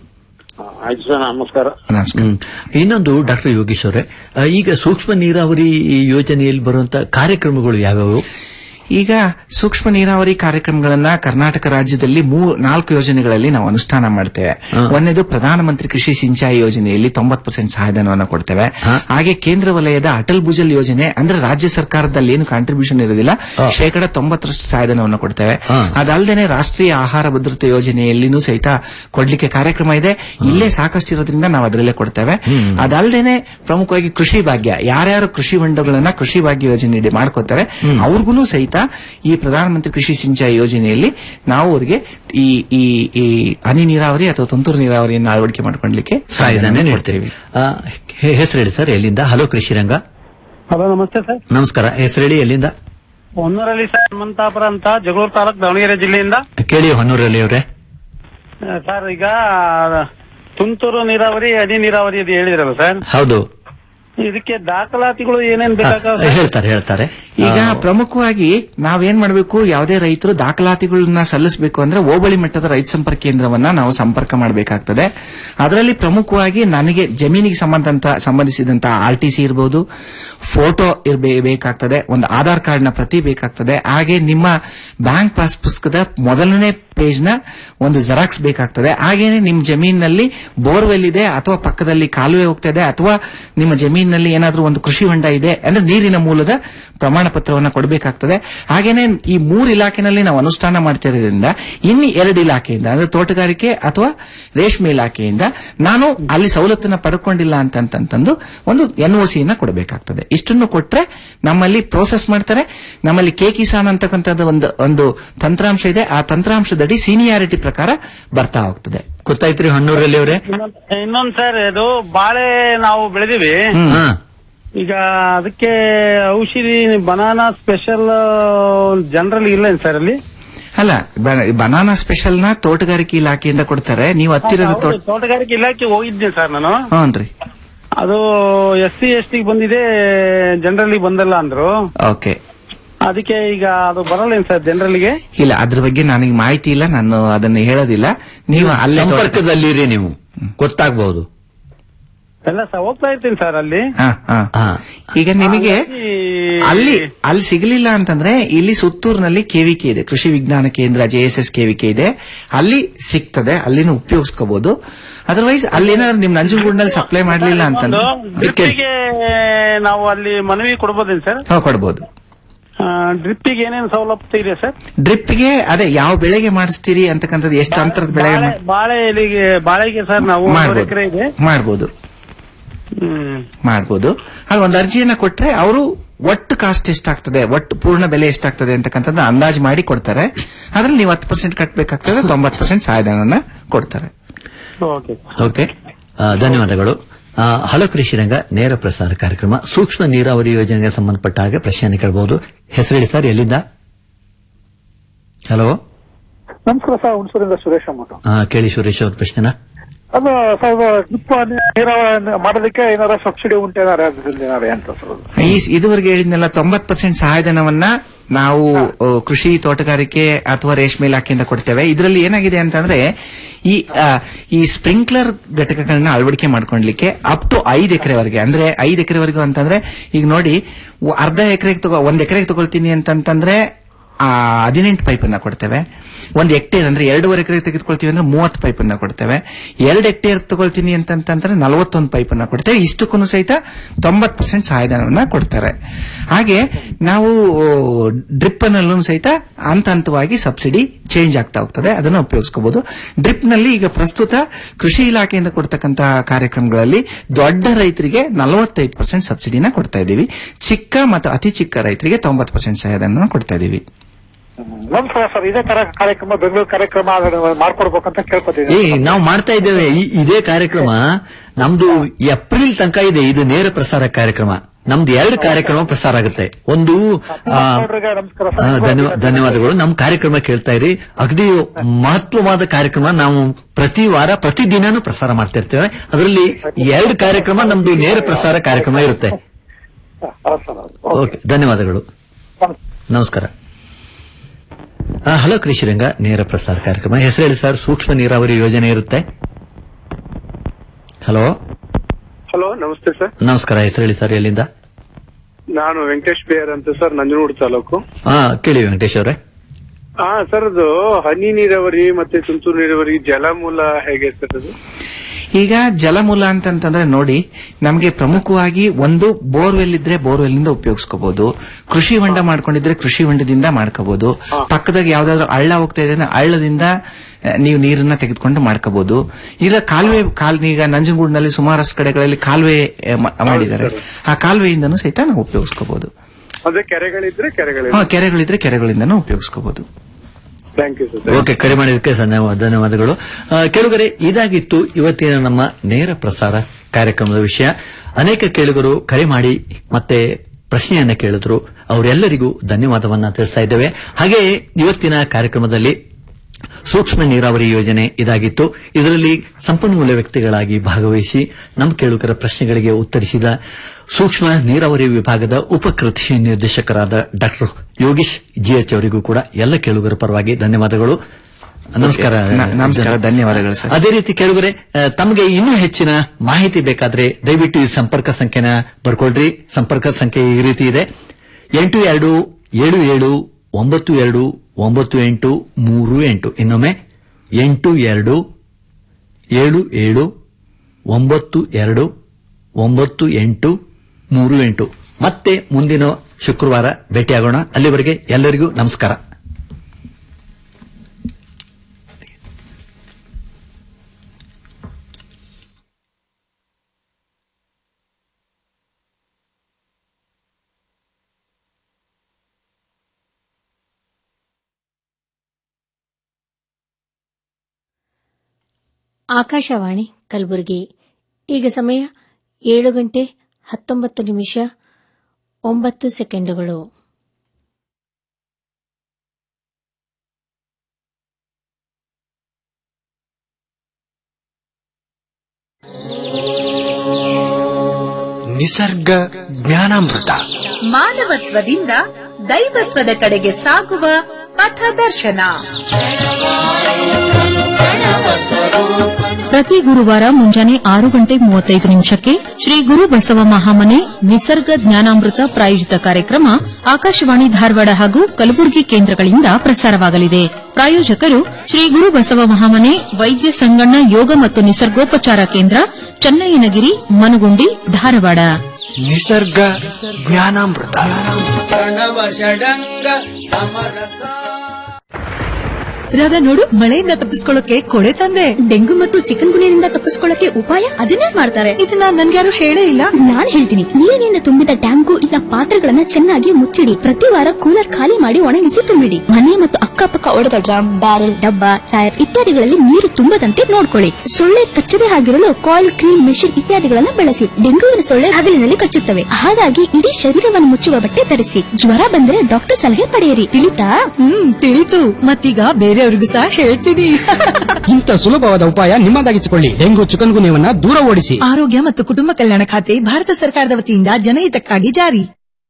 ಆಯ್ತು ಸರ್ ನಮಸ್ಕಾರ ಹ್ಮ್. ಇನ್ನೊಂದು ಡಾಕ್ಟರ್ ಯೋಗೀಶ್ ಅವರೇ ಆ, ಈಗ ಸೂಕ್ಷ್ಮ ನೀರಾವರಿ ಯೋಜನೆಯಲ್ಲಿ ಬರುವಂತ ಕಾರ್ಯಕ್ರಮಗಳು ಯಾವ್ಯಾವು ಈಗ ಸೂಕ್ಷ್ಮ ನೀರಾವರಿ ಕಾರ್ಯಕ್ರಮಗಳನ್ನ ಕರ್ನಾಟಕ ರಾಜ್ಯದಲ್ಲಿ ಮೂ ನಾಲ್ಕು ಯೋಜನೆಗಳಲ್ಲಿ ನಾವು ಅನುಷ್ಠಾನ ಮಾಡ್ತೇವೆ ಒಂದೇದು ಪ್ರಧಾನಮಂತ್ರಿ ಕೃಷಿ ಸಿಂಚಾಯಿ ಯೋಜನೆಯಲ್ಲಿ ತೊಂಬತ್ತು ಪರ್ಸೆಂಟ್ ಸಹಾಯಧನವನ್ನು ಕೊಡ್ತೇವೆ ಹಾಗೆ ಕೇಂದ್ರ ವಲಯದ ಅಟಲ್ ಭುಜಲ್ ಯೋಜನೆ ಅಂದ್ರೆ ರಾಜ್ಯ ಸರ್ಕಾರದಲ್ಲಿ ಏನು ಕಾಂಟ್ರಿಬ್ಯೂಷನ್ ಇರೋದಿಲ್ಲ ಶೇಕಡ ತೊಂಬತ್ತರಷ್ಟು ಸಹಾಯಧನವನ್ನು ಕೊಡ್ತೇವೆ ಅದಲ್ಲದೆ ರಾಷ್ಟ್ರೀಯ ಆಹಾರ ಭದ್ರತೆ ಯೋಜನೆಯಲ್ಲಿನೂ ಸಹಿತ ಕೊಡ್ಲಿಕ್ಕೆ ಕಾರ್ಯಕ್ರಮ ಇದೆ ಇಲ್ಲೇ ಸಾಕಷ್ಟು ಇರೋದ್ರಿಂದ ನಾವು ಅದರಲ್ಲೇ ಕೊಡ್ತೇವೆ ಅದಲ್ಲದೆ ಪ್ರಮುಖವಾಗಿ ಕೃಷಿ ಭಾಗ್ಯ ಯಾರ್ಯಾರು ಕೃಷಿ ಹೊಂಡಗಳನ್ನ ಕೃಷಿ ಭಾಗ್ಯ ಯೋಜನೆ ಮಾಡ್ಕೋತಾರೆ ಅವ್ರಿಗೂ ಸಹಿತ ಈ ಪ್ರಧಾನಮಂತ್ರಿ ಕೃಷಿ ಸಿಂಚಾಯಿ ಯೋಜನೆಯಲ್ಲಿ ನಾವು ಅವರಿಗೆ ಈ ಈ ಈ ಹನಿ ನೀರಾವರಿ ಅಥವಾ ತುಂತುರು ನೀರಾವರಿಯನ್ನು ಅಳವಡಿಕೆ ಮಾಡ್ಕೊಳ್ಳಿಕ್ಕೆ ಸಹಾಯಧನ ನೀಡ್ತೇವೆ ಆ, ಹೆ- ಹೆಸರೇಳಿ ಸರ್ ಎಲ್ಲಿಂದ ಹಲೋ ಕೃಷಿ ರಂಗ ಹಲೋ ನಮಸ್ತೆ ಸರ್ ನಮಸ್ಕಾರ ಹೆಸರೇಳಿ ಎಲ್ಲಿಂದ ಹೊನ್ನೂರಲ್ಲಿ ಸರ್ ಹನುಮಂತಾಪುರ ಅಂತ ಜಗಳೂರು ತಾಲೂಕು ದಾವಣಗೆರೆ ಜಿಲ್ಲೆಯಿಂದ ಕೇಳಿ ಹೊನ್ನೂರಲ್ಲಿ ಅವರೇ ಆ, ಸರ್ ಈಗ ತುಂತುರು ನೀರಾವರಿ ಹನಿ ನೀರಾವರಿ ಇದು ಹೇಳಿದ್ರಲ್ಲ ಸರ್ ಹೌದು ಇದಕ್ಕೆ ದಾಖಲಾತಿಗಳು ಏನೇನ್ ಆ, ಬೇಕಾಗ ಹೇಳ್ತಾರೆ ಹೇಳ್ತಾರೆ ಈಗ ಪ್ರಮುಖವಾಗಿ ನಾವೇನ್ ಮಾಡಬೇಕು ಯಾವುದೇ ರೈತರು ದಾಖಲಾತಿಗಳನ್ನ ಸಲ್ಲಿಸಬೇಕು ಅಂದ್ರೆ ಹೋಬಳಿ ಮಟ್ಟದ ರೈತ ಸಂಪರ್ಕ ಕೇಂದ್ರವನ್ನ ನಾವು ಸಂಪರ್ಕ ಮಾಡಬೇಕಾಗ್ತದೆ ಅದರಲ್ಲಿ ಪ್ರಮುಖವಾಗಿ ನನಗೆ ಜಮೀನಿಗೆ ಸಂಬಂಧಂತ ಸಂಬಂಧಿಸಿದಂತ ಆರ್ ಟಿ ಸಿ ಇರಬಹುದು ಫೋಟೋ ಇರಬೇಕಾಗ್ತದೆ ಒಂದು ಆಧಾರ್ ಕಾರ್ಡ್ನ ಪ್ರತಿ ಬೇಕಾಗ್ತದೆ ಹಾಗೆ ನಿಮ್ಮ ಬ್ಯಾಂಕ್ ಪಾಸ್ ಪುಸ್ತಕದ ಮೊದಲನೇ ಪೇಜ್ ನ ಒಂದು ಜೆರಾಕ್ಸ್ ಬೇಕಾಗ್ತದೆ ಹಾಗೇನೆ ನಿಮ್ಮ ಜಮೀನಿನಲ್ಲಿ ಬೋರ್ವೆಲ್ ಇದೆ ಅಥವಾ ಪಕ್ಕದಲ್ಲಿ ಕಾಲುವೆ ಹೋಗ್ತಾ ಇದೆ ಅಥವಾ ನಿಮ್ಮ ಜಮೀನಿನಲ್ಲಿ ಏನಾದ್ರೂ ಒಂದು ಕೃಷಿ ಹೊಂಡ ಇದೆ ಅಂದ್ರೆ ನೀರಿನ ಮೂಲದ ಪ್ರಮಾಣ ಪತ್ರವನ್ನ ಕೊಡಬೇಕಾಗ್ತದೆ ಹಾಗೇನೆ ಈ ಮೂರು ಇಲಾಖೆನಲ್ಲಿ ನಾವು ಅನುಷ್ಠಾನ ಮಾಡ್ತಿರೋದ್ರಿಂದ ಇನ್ನು ಎರಡು ಇಲಾಖೆಯಿಂದ ಅಂದ್ರೆ ತೋಟಗಾರಿಕೆ ಅಥವಾ ರೇಷ್ಮೆ ಇಲಾಖೆಯಿಂದ ನಾನು ಅಲ್ಲಿ ಸವಲತ್ತನ್ನ ಪಡ್ಕೊಂಡಿಲ್ಲ ಅಂತಂತಂದು ಒಂದು ಎನ್ ಒ ಸಿಯನ್ನ ಕೊಡಬೇಕಾಗ್ತದೆ ಇಷ್ಟನ್ನು ಕೊಟ್ರೆ ನಮ್ಮಲ್ಲಿ ಪ್ರೋಸೆಸ್ ಮಾಡ್ತಾರೆ ನಮ್ಮಲ್ಲಿ ಕೆ ಕಿಸಾನ್ ಅಂತಕ್ಕಂಥದ್ದು ಒಂದು ಒಂದು ತಂತ್ರಾಂಶ ಇದೆ ಆ ತಂತ್ರಾಂಶದಡಿ ಸೀನಿಯಾರಿಟಿ ಪ್ರಕಾರ ಬರ್ತಾ ಹೋಗ್ತದೆ ಗೊತ್ತಾಯ್ತ್ರಿ ಹಣ್ಣೂರಲ್ಲಿ ಅವರೇ ಇನ್ನೊಂದ್ ಸರ್ ಇದು ಬಾಳೆ ನಾವು ಬೆಳೆದಿವಿ ಈಗ ಅದಕ್ಕೆ ಔಷಧಿ ಬನಾನಾ ಸ್ಪೆಷಲ್ ಜನರಲ್ ಇಲ್ಲ ಸರ್ ಅಲ್ಲಿ ಅಲ್ಲ ಬನಾನಾ ಸ್ಪೆಷಲ್ ನ ತೋಟಗಾರಿಕೆ ಇಲಾಖೆಯಿಂದ ಕೊಡ್ತಾರೆ ನೀವು ಹತ್ತಿರದ ತೋಟ ಹೌದು, ತೋಟಗಾರಿಕೆ ಇಲಾಖೆ ಹೋಗಿದ್ದೀನಿ ಸರ್ ನಾನು ಹ್ಞೂನ್ರಿ ಅದು ಎಸ್ ಸಿ ಎಸ್ ಟಿ ಬಂದಿದೆ ಜನರಲಿ ಬಂದಲ್ಲ ಅಂದ್ರು ಓಕೆ ಅದಕ್ಕೆ ಈಗ ಅದು ಬರಲ್ಲ ಸರ್ ಜನರಲ್ಗೆ ಇಲ್ಲ ಅದ್ರ ಬಗ್ಗೆ ನನಗೆ ಮಾಹಿತಿ ಇಲ್ಲ ನಾನು ಅದನ್ನ ಹೇಳೋದಿಲ್ಲ ನೀವು ಅಲ್ಲೇ ತೋಟ- ಸಂಪರ್ಕದಲ್ಲಿರಿ ನೀವು ಗೊತ್ತಾಗಬಹುದು ಎಲ್ಲ ಸರ್ ಹೋಗ್ತಾ ಇರ್ತೀನಿ ಸರ್ ಅಲ್ಲಿ ಹಾ, ಹಾ. ಈಗ ನಿಮಗೆ ಅಲ್ಲಿ ಅಲ್ಲಿ ಸಿಗಲಿಲ್ಲ ಅಂತಂದ್ರೆ ಇಲ್ಲಿ ಸುತ್ತೂರಿನಲ್ಲಿ ಕೆವಿಕೆ ಇದೆ ಕೃಷಿ ವಿಜ್ಞಾನ ಕೇಂದ್ರ ಜೆಎಸ್ಎಸ್ ಕೆವಿಕೆ ಇದೆ ಅಲ್ಲಿ ಸಿಗ್ತದೆ ಅಲ್ಲಿನೂ ಉಪಯೋಗಿಸ್ಕೋಬಹುದು ಅದರ್ವೈಸ್ ಅಲ್ಲೇನಾದ್ರು ನಿಮ್ ನಂಜನಗೂಡಿನಲ್ಲಿ ಸಪ್ಲೈ ಮಾಡ್ಲಿಲ್ಲ ಅಂತಂದ್ರೆ ಡ್ರಿಪ್ಪಿಗೆ ನಾವು ಅಲ್ಲಿ ಮನವಿ ಕೊಡ್ಬೋದೇನು ಸರ್ ಹಾ, ಕೊಡ್ಬೋದು ಡ್ರಿಪ್ಪಿಗೆ ಏನೇನು ಸೌಲಭ್ಯ ಇದೆ ಸರ್ ಡ್ರಿಪ್ಗೆ ಅದೇ ಯಾವ ಬೆಳೆಗೆ ಮಾಡಿಸ್ತೀರಿ ಅಂತಕ್ಕಂಥದ್ದು ಎಷ್ಟು ಅಂತರದ ಬೆಳೆಗೆ ಬಾಳೆ ಬಾಳೆ ಎಲೆಗೆ ಬಾಳೆಗೆ ಸರ್ ನಾವು ಮೂರು ಮಾಡ್ಬೋದು ಎಕರೆ ಇದೆ ಮಾಡ್ಬೋದು ಹ್ಮ್ ಮಾಡ್ಬೋದು ಅಲ್ಲಿ ಒಂದು ಅರ್ಜಿಯನ್ನ ಕೊಟ್ರೆ ಅವರು ಒಟ್ಟು ಕಾಸ್ಟ್ ಎಷ್ಟಾಗ್ತದೆ ಒಟ್ಟು ಪೂರ್ಣ ಬೆಲೆ ಎಷ್ಟಾಗ್ತದೆ ಅಂತಕ್ಕಂಥದ್ದು ಅಂದಾಜು ಮಾಡಿ ಕೊಡ್ತಾರೆ ಅದ್ರಲ್ಲಿ ನೀವು ಹತ್ತು ಪರ್ಸೆಂಟ್ ಕಟ್ಟಬೇಕಾಗ್ತದೆ ತೊಂಬತ್ತು ಪರ್ಸೆಂಟ್ ಸಹಾಯಧನವನ್ನ ಕೊಡ್ತಾರೆ ಓಕೆ ಓಕೆ ಆ, ಧನ್ಯವಾದಗಳು ಆ, ಹಲೋ ಕೃಷಿ ರಂಗ ನೇರ ಪ್ರಸಾರ ಕಾರ್ಯಕ್ರಮ ಸೂಕ್ಷ್ಮ ನೀರಾವರಿ ಯೋಜನೆಗೆ ಸಂಬಂಧಪಟ್ಟ ಹಾಗೆ ಪ್ರಶ್ನೆಯನ್ನು ಕೇಳಬಹುದು ಹೆಸರೇಳಿ ಸರ್ ಎಲ್ಲಿಂದ ಹಲೋ ನಮಸ್ಕಾರ ಸರ್ ಹುಣಸೂರಿಂದ ಸುರೇಶ್ ಅಂದ್ಬಿಟ್ಟು ಆ, ಕೇಳಿ ಸುರೇಶ್ ಅವ್ರ ಪ್ರಶ್ನೆನ ಅದು ಸರ್ ಡ್ರಿಪ್ ನೀರಾವರಿ ಮಾಡೋದಕ್ಕೆ ಏನಾರ ಸಬ್ಸಿಡಿ ಉಂಟೇನಾರ ಅದರಿಂದ ಏನಾರ ಅಂತ ಸರ್ ಅದು? ಈ ಇದುವರೆಗೆ ಹೇಳಿದ್ನೆಲ್ಲ ತೊಂಬತ್ತು ಪರ್ಸೆಂಟ್ ಸಹಾಯಧನವನ್ನ ನಾವು ಆ, ಕೃಷಿ ತೋಟಗಾರಿಕೆ ಅಥವಾ ರೇಷ್ಮೆ ಇಲಾಖೆಯಿಂದ ಕೊಡ್ತೇವೆ ಇದರಲ್ಲಿ ಏನಾಗಿದೆ ಅಂತಂದ್ರೆ ಈ ಆ, ಈ ಸ್ಪ್ರಿಂಕ್ಲರ್ ಘಟಕಗಳನ್ನ ಅಳವಡಿಕೆ ಮಾಡ್ಕೊಳ್ಲಿಕ್ಕೆ ಅಪ್ ಟು ಐದು ಎಕರೆವರೆಗೆ ಅಂದ್ರೆ ಐದು ಎಕರೆವರೆಗೂ ಅಂತಂದ್ರೆ ಈಗ ನೋಡಿ ಒ- ಅರ್ಧ ಎಕರೆಗೆ ತಗೋ ಒಂದ್ ಎಕರೆಗೆ ತಗೊಳ್ತೀನಿ ಅಂತಂತಂದ್ರೆ ಆ ಹದಿನೆಂಟು ಪೈಪನ್ನ ಕೊಡ್ತೇವೆ ಒಂದು ಹೆಕ್ಟೇರ್ ಅಂದ್ರೆ ಎರಡೂವರೆ ಎಕರೆ ತೆಗೆದುಕೊಳ್ತೀವಿ ಅಂದ್ರೆ ಮೂವತ್ತು ಪೈಪನ್ನ ಕೊಡ್ತೇವೆ ಎರಡು ಹೆಕ್ಟೇರ್ ತಗೊಳ್ತೀನಿ ಅಂತಂತಂದ್ರೆ ನಲವತ್ತೊಂದು ಪೈಪನ್ನ ಕೊಡ್ತೇವೆ ಇಷ್ಟಕ್ಕೂ ಸಹಿತ ತೊಂಬತ್ತು ಪರ್ಸೆಂಟ್ ಸಹಾಯಧನವನ್ನ ಕೊಡ್ತಾರೆ ಹಾಗೆ ನಾವು ಡ್ರಿಪ್ ನಲ್ಲೂ ಸಹಿತ ಹಂತ ಹಂತವಾಗಿ ಸಬ್ಸಿಡಿ ಚೇಂಜ್ ಆಗ್ತಾ ಹೋಗ್ತದೆ ಅದನ್ನು ಉಪಯೋಗಿಸಬಹುದು ಡ್ರಿಪ್ ನಲ್ಲಿ ಈಗ ಪ್ರಸ್ತುತ ಕೃಷಿ ಇಲಾಖೆಯಿಂದ ಕೊಡ್ತಕ್ಕಂತಹ ಕಾರ್ಯಕ್ರಮಗಳಲ್ಲಿ ದೊಡ್ಡ ರೈತರಿಗೆ ನಲವತ್ತೈದು ಪರ್ಸೆಂಟ್ ಸಬ್ಸಿಡಿನ ಕೊಡ್ತಾ ಇದ್ದೀವಿ ಚಿಕ್ಕ ಮತ್ತು ಅತಿ ಚಿಕ್ಕ ರೈತರಿಗೆ ತೊಂಬತ್ತು ಪರ್ಸೆಂಟ್ ಸಹಾಯಧನ ಕೊಡ್ತಾ ಇದ್ದೀವಿ ನಮಸ್ಕಾರ ಸರ್ ಇದೇ ತರ ಕಾರ್ಯಕ್ರಮ ಬೆಂಗಳೂರು ಕಾರ್ಯಕ್ರಮ ಮಾಡ್ಕೊಡ್ಬೇಕಂತ ಏ ಕೇಳ್ಕೊತೀನಿ ನಾವು ಮಾಡ್ತಾ ಇದ್ದೇವೆ ಈ- ಇದೇ ಕಾರ್ಯಕ್ರಮ ನಮ್ದು ಏಪ್ರಿಲ್ ತನಕ ಇದೆ ಇದು ನೇರ ಪ್ರಸಾರ ಕಾರ್ಯಕ್ರಮ ನಮ್ದು ಎರಡು ಕಾರ್ಯಕ್ರಮ ಪ್ರಸಾರ ಆಗುತ್ತೆ ಒಂದು ಆ, ನಮಸ್ಕಾರ ಆ, ಧನ್ಯವಾ- ಧನ್ಯವಾದಗಳು ನಮ್ಮ ಕಾರ್ಯಕ್ರಮ ಕೇಳ್ತಾ ಇರಿ ಅಗದಿ ಮಹತ್ವವಾದ ಕಾರ್ಯಕ್ರಮ ನಾವು ಪ್ರತಿ ವಾರ ಪ್ರತಿ ದಿನಾನು ಪ್ರಸಾರ ಮಾಡ್ತಾ ಇರ್ತೇವೆ ಅದರಲ್ಲಿ ಎರಡು ಕಾರ್ಯಕ್ರಮ ನಮ್ದು ನೇರ ಪ್ರಸಾರ ಕಾರ್ಯಕ್ರಮ ಇರುತ್ತೆ ಓಕೆ ಧನ್ಯವಾದಗಳು ನಮಸ್ಕಾರ ಆ, ಹಲೋ ಕೃಷಿರಂಗ ನೇರ ಪ್ರಸಾರ ಕಾರ್ಯಕ್ರಮ ಹೆಸರು ಹೇಳಿ ಸರ್ ಸೂಕ್ಷ್ಮ ನೀರಾವರಿ ಯೋಜನೆ ಇರುತ್ತೆ ಹಲೋ ಹಲೋ ನಮಸ್ತೆ ಸರ್ ನಮಸ್ಕಾರ ಹೆಸರು ಹೇಳಿ ಸರ್ ಎಲ್ಲಿಂದ ನಾನು ವೆಂಕಟೇಶ್ ಬೇರ್ ಅಂತ ಸರ್ ನಂಜನಗೂಡು ತಾಲೂಕು ಹಾ ಕೇಳಿ ವೆಂಕಟೇಶ್ ಅವರೇ ಹಾ ಸರ್ ಅದು ಹನಿ ನೀರಾವರಿ ಮತ್ತೆ ತುಂತುರು ನೀರಾವರಿ ಜಲಮೂಲ ಹೇಗೆ ಸರ್ ಅದು ಈಗ ಜಲಮೂಲ ಅಂತಂತಂದ್ರೆ ನೋಡಿ ನಮಗೆ ಪ್ರಮುಖವಾಗಿ ಒಂದು ಬೋರ್ವೆಲ್ ಇದ್ರೆ ಬೋರ್ವೆಲ್ ಇಂದ ಉಪಯೋಗಿಸ್ಕೋಬಹುದು ಕೃಷಿ ಹೊಂಡ ಮಾಡ್ಕೊಂಡಿದ್ರೆ ಕೃಷಿ ಹೊಂಡದಿಂದ ಮಾಡ್ಕೋಬಹುದು ಪಕ್ಕದಾಗ ಯಾವ್ದಾದ್ರು ಹಳ್ಳ ಹೋಗ್ತಾ ಇದೆ ಅಂದ್ರೆ ಹಳ್ಳದಿಂದ ಆ, ನೀವು ನೀರನ್ನ ತೆಗೆದುಕೊಂಡು ಮಾಡ್ಕೋಬಹುದು ಇಲ್ಲ ಕಾಲುವೆ ಕಾಲ್ ಈಗ ನಂಜನಗೂಡಿನಲ್ಲಿ ಸುಮಾರಷ್ಟು ಕಡೆಗಳಲ್ಲಿ ಕಾಲುವೆ ಆ, ಮ- ಮಾಡಿದ್ದಾರೆ ಆ ಕಾಲುವೆಯಿಂದನೂ ಸಹಿತ ನಾವು ಉಪಯೋಗಿಸ್ಕೋಬಹುದು ಅದೇ ಕೆರೆಗಳಿದ್ರೆ ಕೆರೆಗಳಿದ್ರೆ ಹಾ ಕೆರೆಗಳಿದ್ರೆ ಕೆರೆಗಳಿಂದನೂ ಉಪಯೋಗಿಸ್ಕೋಬಹುದು ಥ್ಯಾಂಕ್ ಯು ಸರ್ ಓಕೆ ಕರೆ ಮಾಡಿದ್ದಕ್ಕೆ ಧನ್ಯವಾ- ಧನ್ಯವಾದಗಳು ಆ, ಕೇಳುಗರೆ ಇದಾಗಿತ್ತು ಇವತ್ತಿನ ನಮ್ಮ ನೇರ ಪ್ರಸಾರ ಕಾರ್ಯಕ್ರಮದ ವಿಷಯ ಅನೇಕ ಕೇಳುಗರು ಕರೆ ಮಾಡಿ ಮತ್ತೆ ಪ್ರಶ್ನೆಯನ್ನ ಕೇಳಿದ್ರು ಅವರೆಲ್ಲರಿಗೂ ಧನ್ಯವಾದವನ್ನ ತಿಳಿಸ್ತಾ ಇದ್ದೇವೆ ಹಾಗೆಯೇ ಇವತ್ತಿನ ಕಾರ್ಯಕ್ರಮದಲ್ಲಿ ಸೂಕ್ಷ್ಮ ನೀರಾವರಿ ಯೋಜನೆ ಇದಾಗಿತ್ತು ಇದರಲ್ಲಿ ಸಂಪನ್ಮೂಲ ವ್ಯಕ್ತಿಗಳಾಗಿ ಭಾಗವಹಿಸಿ ನಮ್ಮ ಕೇಳುಗರ ಪ್ರಶ್ನೆಗಳಿಗೆ ಉತ್ತರಿಸಿದ ಸೂಕ್ಷ್ಮ ನೀರಾವರಿ ವಿಭಾಗದ ಉಪ ಕೃಷಿ ನಿರ್ದೇಶಕರಾದ ಡಾಕ್ಟರ್ ಯೋಗೀಶ್ ಜಿಎಚ್ ಅವರಿಗೂ ಕೂಡ ಎಲ್ಲ ಕೇಳುಗರ ಪರವಾಗಿ ಧನ್ಯವಾದಗಳು ನಮಸ್ಕಾರ ನ- ನಮಸ್ಕಾರ, ಧನ್ಯವಾದಗಳು ಸರ್. ಅದೇ ರೀತಿ ಕೇಳುಗರೆ ಆ, ತಮಗೆ ಇನ್ನೂ ಹೆಚ್ಚಿನ ಮಾಹಿತಿ ಬೇಕಾದ್ರೆ ದಯವಿಟ್ಟು ಈ ಸಂಪರ್ಕ ಸಂಖ್ಯೆನ ಬರ್ಕೊಳ್ರಿ ಸಂಪರ್ಕ ಸಂಖ್ಯೆ ಈ ರೀತಿ ಇದೆ ಎಂಟು ಎರಡು ಏಳು ಏಳು ಒಂಬತ್ತು ಎರಡು ಒಂಬತ್ತು ಎಂಟು ಮೂರು ಎಂಟು ಇನ್ನೊಮ್ಮೆ ಎಂಟು ಎರಡು ಏಳು ಏಳು ಒಂಬತ್ತು ಎರಡು ಒಂಬತ್ತು ಎಂಟು ಮೂರು ಎಂಟು ಮತ್ತೆ ಮುಂದಿನ ಶುಕ್ರವಾರ ಭೇಟಿಯಾಗೋಣ ಅಲ್ಲಿವರೆಗೆ ಎಲ್ಲರಿಗೂ ನಮಸ್ಕಾರ ಆಕಾಶವಾಣಿ ಕಲಬುರಗಿ ಈಗ ಸಮಯ ಏಳು ಗಂಟೆ ಹತ್ತೊಂಬತ್ತು ನಿಮಿಷ ಒಂಬತ್ತು ಸೆಕೆಂಡುಗಳು ನಿಸರ್ಗ ಜ್ಞಾನಾಮೃತ ಮಾನವತ್ವದಿಂದ ದೈವತ್ವದ ಕಡೆಗೆ ಸಾಗುವ ಪಥದರ್ಶನ ಪ್ರತಿ ಗುರುವಾರ ಮುಂಜಾನೆ ಆರು ಗಂಟೆ ಮೂವತ್ತೈದು ನಿಮಿಷಕ್ಕೆ ಶ್ರೀ ಗುರು ಬಸವ ಮಹಾಮನೆ ನಿಸರ್ಗ ಜ್ಞಾನಾಮೃತ ಪ್ರಾಯೋಜಿತ ಕಾರ್ಯಕ್ರಮ ಆಕಾಶವಾಣಿ ಧಾರವಾಡ ಹಾಗೂ ಕಲಬುರಗಿ ಕೇಂದ್ರಗಳಿಂದ ಪ್ರಸಾರವಾಗಲಿದೆ ಪ್ರಾಯೋಜಕರು ಶ್ರೀ ಗುರು ಬಸವ ಮಹಾಮನೆ ವೈದ್ಯ ಸಂಗಣ್ಣ ಯೋಗ ಮತ್ತು ನಿಸರ್ಗೋಪಚಾರ ಕೇಂದ್ರ ಚನ್ನಯ್ಯನಗಿರಿ ಮನುಗುಂಡಿ ಧಾರವಾಡ ನಿಸರ್ಗ ಜ್ಞಾನಾಮೃತ ರಾಧಾ ನೋಡು ಮಳೆಯಿಂದ ತಪ್ಪಿಸ್ಕೊಳ್ಳೋಕೆ ಕೊಳೆ ತಂದೆ ಡೆಂಗು ಮತ್ತು ಚಿಕನ್ ಗುಣಿಯಿಂದ ತಪ್ಪಿಸ್ಕೊಳ್ಳಕ್ಕೆ ಉಪಾಯ ಅದನ್ನೇ ಮಾಡ್ತಾರೆ ಇದನ್ನ ನನ್ಗ್ಯಾರು ಹೇಳೇ ಇಲ್ಲ ನಾನ್ ಹೇಳ್ತೀನಿ ನೀರಿನಿಂದ ತುಂಬಿದ ಟ್ಯಾಂಕು ಇಲ್ಲ ಪಾತ್ರೆಗಳನ್ನ ಚೆನ್ನಾಗಿ ಮುಚ್ಚಿಡಿ ಪ್ರತಿ ವಾರ ಕೂಲರ್ ಖಾಲಿ ಮಾಡಿ ಒಣಗಿಸಿ ತುಂಬಿಡಿ ಮನೆ ಮತ್ತು ಅಕ್ಕಪಕ್ಕ ಒಡೆದ ಡ್ರಮ್ ಬ್ಯಾರೆಲ್ ಡಬ್ಬ ಟೈರ್ ಇತ್ಯಾದಿಗಳಲ್ಲಿ ನೀರು ತುಂಬದಂತೆ ನೋಡ್ಕೊಳ್ಳಿ ಸೊಳ್ಳೆ ಕಚ್ಚದೆ ಆಗಿರಲು ಕಾಯಿಲ್ ಕ್ರೀಮ್ ಮೆಷಿನ್ ಇತ್ಯಾದಿಗಳನ್ನ ಬಳಸಿ ಡೆಂಗುವಿನ ಸೊಳ್ಳೆ ಹಗಲಿನಲ್ಲಿ ಕಚ್ಚುತ್ತವೆ ಹಾಗಾಗಿ ಇಡೀ ಶರೀರವನ್ನು ಮುಚ್ಚುವ ಬಟ್ಟೆ ಧರಿಸಿ ಜ್ವರ ಬಂದ್ರೆ ಡಾಕ್ಟರ್ ಸಲಹೆ ಪಡೆಯಿರಿ ತಿಳಿತಾ ಹ್ಮ್ ತಿಳಿತು ಮತ್ತೀಗ ಬೇರೆಯವ್ರಿಗೂ ಸಹ ಹೇಳ್ತೀನಿ ಇಂಥ ಸುಲಭವಾದ ಉಪಾಯ ನಿಮ್ಮದಾಗಿಸಿಕೊಳ್ಳಿ ಡೆಂಗು ಚಿಕನ್ಗುನ್ಯವನ್ನ ದೂರ ಓಡಿಸಿ ಆರೋಗ್ಯ ಮತ್ತು ಕುಟುಂಬ ಕಲ್ಯಾಣ ಖಾತೆ ಭಾರತ ಸರ್ಕಾರದ ವತಿಯಿಂದ ಜನಹಿತಕ್ಕಾಗಿ ಜಾರಿ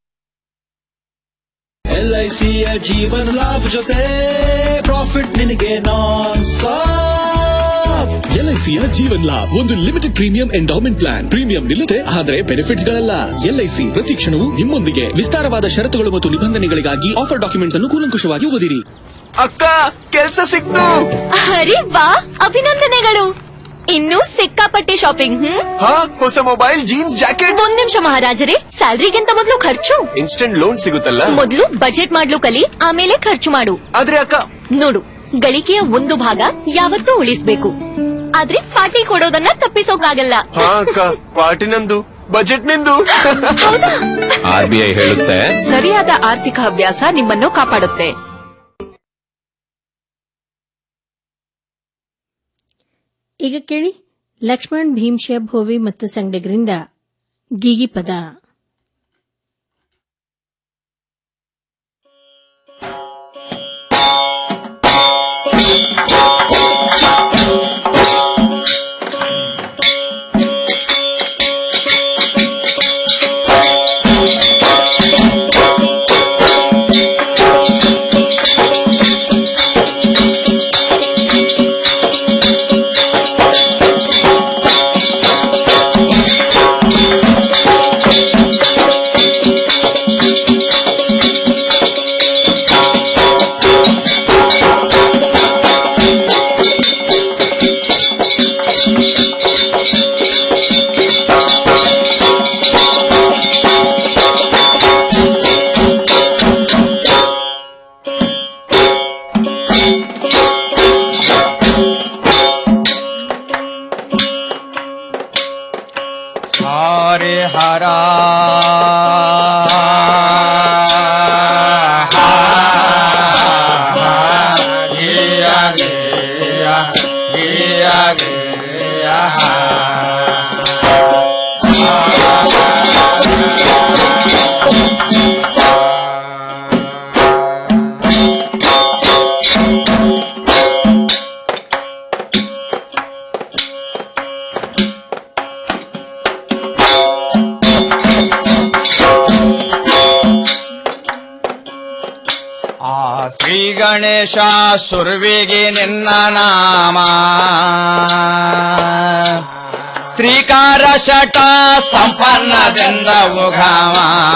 ಎಲ್ಐಸಿಯ ಜೀವನ ಲಾಭ ಜೊತೆ ಪ್ರಾಫಿಟ್ ನಿನಗೆ ನಾನ್ ಸ್ಟಾಪ್ ಎಲ್ಐಸಿಯ ಜೀವನ್ ಲಾಭ್ ಒಂದು limited premium endowment plan premium ನಿಲ್ಲದೆ ಆದರೆ ಬೆನಿಫಿಟ್ಸ್ ಗಳಲ್ಲ ಎಲ್ಐಸಿ ಪ್ರತಿ ಕ್ಷಣವೂ ನಿಮ್ಮೊಂದಿಗೆ ವಿಸ್ತಾರವಾದ ಷರತ್ತುಗಳು ಮತ್ತು ನಿಬಂಧನೆಗಳಿಗಾಗಿ ಆಫರ್ ಡಾಕ್ಯುಮೆಂಟ್ಸ್ ಅನ್ನು ಕೂಲಂಕುಷವಾಗಿ ಓದಿರಿ ಅಕ್ಕ ಕೆಲ್ಸ ಸಿಕ್ತು ಅರೆ ವಾ ಅಭಿನಂದನೆಗಳು ಇನ್ನೂ ಸಿಕ್ಕಾಪಟ್ಟೆ ಶಾಪಿಂಗ್ ಹ್ಮ್ ಹಾ ಹೊಸ ಮೊಬೈಲ್ ಜೀನ್ಸ್ ಜಾಕೆಟ್ ಒಂದ್ ನಿಮಿಷ ಮಹಾರಾಜರೇ ಸ್ಯಾಲ್ರಿಗಿಂತ ಮೊದಲು ಖರ್ಚು ಇನ್ಸ್ಟೆಂಟ್ ಲೋನ್ ಸಿಗುತ್ತಲ್ಲ ಮೊದಲು ಬಜೆಟ್ ಮಾಡ್ಲು ಕಲಿ ಆಮೇಲೆ ಖರ್ಚು ಮಾಡು ಆದ್ರೆ ಅಕ್ಕ ನೋಡು ಗಳಿಕೆಯ ಒಂದು ಭಾಗ ಯಾವತ್ತೂ ಉಳಿಸ್ಬೇಕು ಆದ್ರೆ ಪಾರ್ಟಿ ಕೊಡೋದನ್ನ ತಪ್ಪಿಸೋಕಾಗಲ್ಲ ಹಾ ಅಕ್ಕ ಪಾರ್ಟಿ ನಂದು ಬಜೆಟ್ ನಿಂದು ಆರ್ ಬಿ ಐ ಹೇಳುತ್ತೆ ಸರಿಯಾದ ಆರ್ಥಿಕ ಅಭ್ಯಾಸ ನಿಮ್ಮನ್ನು ಕಾಪಾಡುತ್ತೆ ಈಗ ಕೇಳಿ ಲಕ್ಷ್ಮಣ್ ಭೀಮ್ಶೆ ಭೋವಿ ಮತ್ತು ಸಂಗಡಿಗರಿಂದ ಗೀಗಿ ಪದ Thank you. ಶ್ರೀ ಗಣೇಶ ಸುರ್ವಿಗೆ ನಿನ್ನ ನಾಮ ಶ್ರೀಕಾರ ಶಟ ಸಂಪನ್ನದಿಂದ ಉಘಾಮ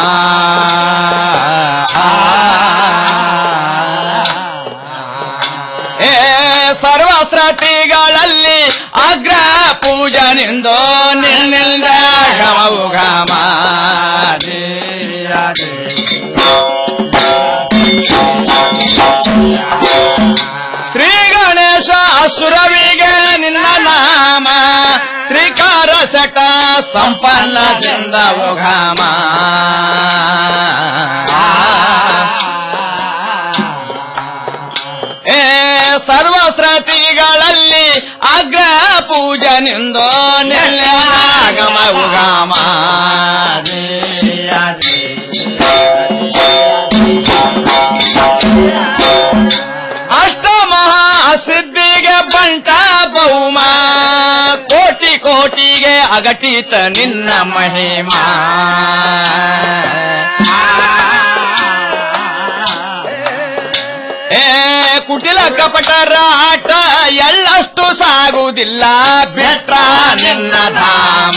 ಏ ಸರ್ವಸ್ರತಿಗಳಲ್ಲಿ ಅಗ್ರ ಪೂಜನಿಂದೋ ನಿನ್ನಿಂದ ಗಮವು ಘಮ ಶ್ರೀ ಗಣೇಶ ಸುರವಿಗೆ ನಿನ್ನ ನಾಮ ಶ್ರೀಕಾರ ಸಟ ಸಂಪನ್ನದಿಂದ ಉಘಾಮ ಏ ಸರ್ವಸ್ರತಿಗಳಲ್ಲಿ ಅಗ್ರ ಪೂಜನಿಂದೋ ನೆಲ್ಲಾಗಮ ಉಗಾಮ ಅಷ್ಟಮಹಾ ಸಿದ್ಧಿಗೆ ಬಂಟ ಬಹುಮ ಕೋಟಿ ಕೋಟಿಗೆ ಅಗಟಿತ ನಿನ್ನ ಮಹಿಮಾ ಏ ಕುಟಿಲ ಕಪಟರ ಆಟ ಎಳ್ಳಷ್ಟು ಸಾಗುವುದಿಲ್ಲ ಬೆಟ್ರ ನಿನ್ನ ಧಾಮ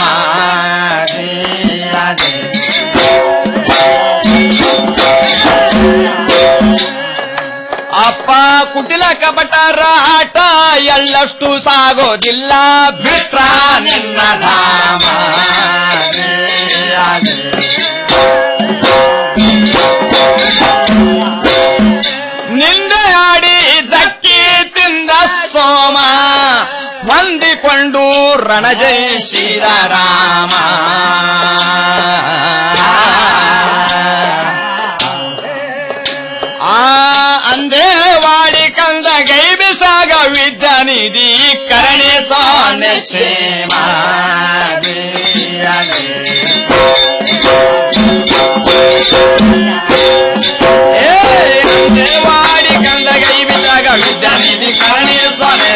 ಅಪ್ಪ ಕುಟಿಲ ಕಪಟರ ಆಟ ಎಳ್ಳಷ್ಟು ಸಾಗೋದಿಲ್ಲ ಬಿಟ್ರ ನಿನ್ನ ಧಾಮ ನಿಂದೆ ಆಡಿ ದಕ್ಕಿ ತಿಂದ ಸೋಮ ಹೊಂದಿಕೊಂಡು ರಣಜಯಿಸಿದ ರಾಮ ಆ ಅಂದೇ ವಾಡಿ ಕಂದ ಗೈ ಬಿಸಾಗ ವಿದ್ಯ ನಿಧಿ ಕರಣಿ ಸೋನೆ ಕ್ಷೇಮ ವಾಡಿ ಕಂದ ಗೈ ಬಿಸಾಗ ವಿದ್ಯ ನಿಧಿ ಕರಣಿ ಸೋನೆ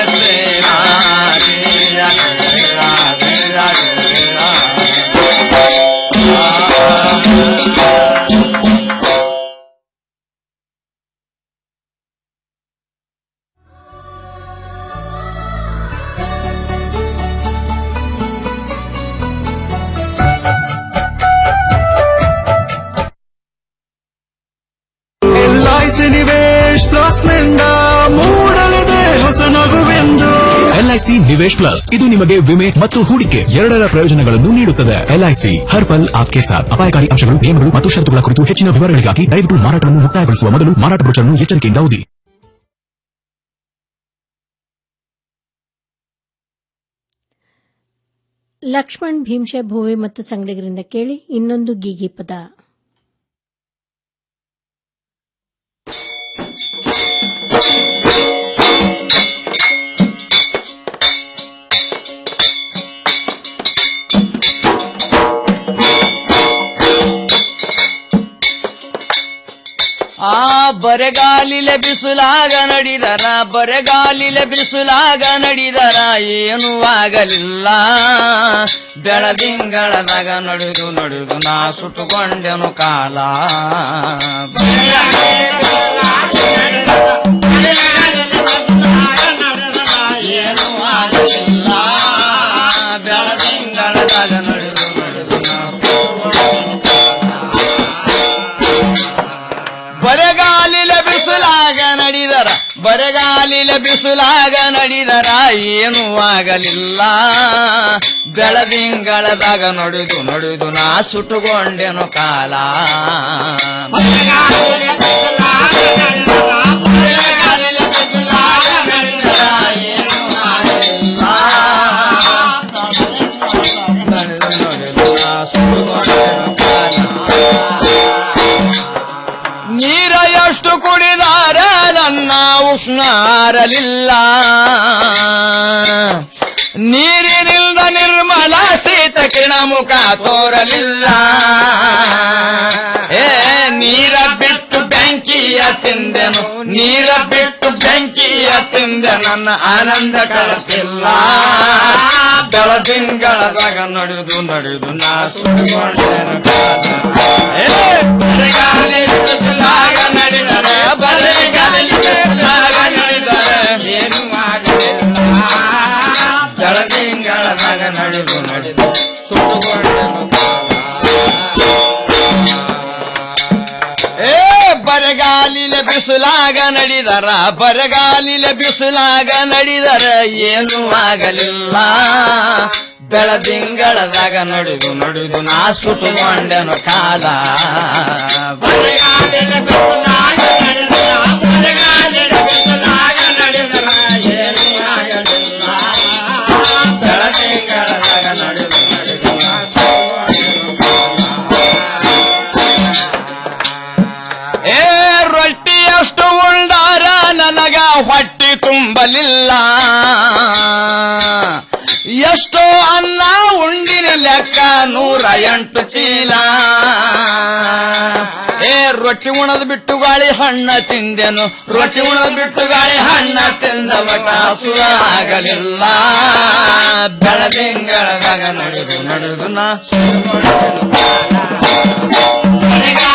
ಎಲ್ಐಸಿ ನಿವೇಶ್ ಪ್ಲಸ್ ನಿಂದ ಮೂಡಲಿದೆ ಹೊಸ ನಗುವೆಂದು ಎಲ್ಐಸಿ ನಿವೇಶ್ ಪ್ಲಸ್ ಇದು ನಿಮಗೆ ವಿಮೆ ಮತ್ತು ಹೂಡಿಕೆ ಎರಡರ ಪ್ರಯೋಜನಗಳನ್ನು ನೀಡುತ್ತದೆ ಎಲ್ಐಸಿ ಹರ್ ಪಲ್ ಆಪ್ಕೆ ಸಾಥ್ ಅಪಾಯಕಾರಿ ಅಂಶಗಳು ನಿಯಮಗಳು ಮತ್ತು ಷರತ್ತುಗಳ ಕುರಿತು ಹೆಚ್ಚಿನ ವಿವರಗಳಿಗಾಗಿ ದಯವಿಟ್ಟು ಮಾರಾಟವನ್ನು ಮುಕ್ತಾಯಗೊಳಿಸುವ ಮೊದಲು ಮಾರಾಟ ಬ್ರೋಚರ್ನ್ನು ಎಚ್ಚರಿಕೆಯಿಂದ ಓದಿ ಲಕ್ಷ್ಮಣ್ ಭೀಮಶೆ ಭೋವೆ ಮತ್ತು ಸಂಗಡಿಗರಿಂದ ಕೇಳಿ ಇನ್ನೊಂದು ಗೀಗಿ ಪದ ಆ ಬರೆಗಾಲಿಲೆ ಬಿಸಿಲಾಗ ನಡಿದರ ಬರೆಗಾಲಿಲೆ ಬಿಸಿಲಾಗ ನಡಿದರ ಏನೂ ಆಗಲಿಲ್ಲ ಬೆಳದಿಂಗಳದಾಗ ನಡೆದು ನಡೆದು ನಾ ಸುಟ್ಟುಕೊಂಡೆನು ಕಾಲ ಏನೂ ಆಗಲಿಲ್ಲ ಬೆಳದಿಂಗಳದಾಗ ನಡೆದು ನಡೆದು ನಾ ಬರಗಾಲಿಲ ಬಿಸಿಲಾಗ ನಡಿದರ ಬರಗಾಲಿಲ ಬಿಸಿಲಾಗ ನಡಿದರ ಏನೂ ಆಗಲಿಲ್ಲ ಬೆಳದಿಂಗಳದಾಗ ನಡೆದು ನಡೆದು ನಾ ಸುಟ್ಟುಕೊಂಡೆನು ಕಾಲ ನೀರ ಎಷ್ಟು ಕುಡಿದಾರ ನನ್ನ ಉಷ್ಣ ಆರಲಿಲ್ಲ ನೀರಿನಿಂದ ನಿರ್ಮಲ ಶೀತ ಕಿರಣ ಮುಖ ತೋರಲಿಲ್ಲ ಏ ನೀರ ಬಿಟ್ಟು ಬೆಂಕಿಯ ತಿಂದೆನು ನೀರ ಬಿಟ್ಟು ಬೆಂಕಿಯ ತಿಂದೆ ನನ್ನ ಆನಂದ ಕಳತಿಲ್ಲ ಬೆಳದಿಂಗಳದಾಗ ನಡೆದು ನಡೆದು ನಾ ಸುಡುಕೊಂಡೆನು ಕಾಲ. ಏ, ಬರಗಾಲಿ ಬಿಸಿಲಾಗ ನಡೆದರೆ ಬರಗಾಲಿ ಬರಗಾಲಿಲೆ ಬಿಸಿಲಾಗ ನಡೆದರ ಬರಗಾಲಿಲೆ ಬಿಸಿಲಾಗ ನಡೆದರ ಏನೂ ಆಗಲಿಲ್ಲ ಬೆಳದಿಂಗಳದಾಗ ನಡೆದು ನಡೆದು ನಾ ಸುತ್ತುಕೊಂಡೆನು ಕಾಲ ಬರಗಾಲಿಲೆ ಬಿಸಿಲಾಗ ನಡೆದರ ಬರಗಾಲಿಲೆ ಬಿಸಿಲಾಗ ನಡೆದರ ಏನೂ ಆಗಲಿಲ್ಲ ಬೆಳದಿಂಗಳದಾಗ ನಡೆದು ನಡೆದು ನಾ ಏ ರೊಟ್ಟಿ ಎಷ್ಟು ಉಂಡಾರ ನನಗ ಹೊಟ್ಟಿ ತುಂಬಲಿಲ್ಲ ಎಷ್ಟೋ ಅನ್ನ ಉಂಡಿನ ಲೆಕ್ಕ ನೂರ ಎಂಟು ಚೀಲ ಏ ರೊಟ್ಟಿ ಉಣದ್ ಬಿಟ್ಟು ಗಾಳಿ ಹಣ್ಣ ತಿಂದೆನು ರೊಟ್ಟಿ ಉಣದ್ ಬಿಟ್ಟು ಗಾಳಿ ಹಣ್ಣ ತಿಂದ ಮಟ ಆಗಲಿಲ್ಲ ಬೆಳದಿಂಗಳದಾಗ ನಡೆದು ನಡೆದು ನಾ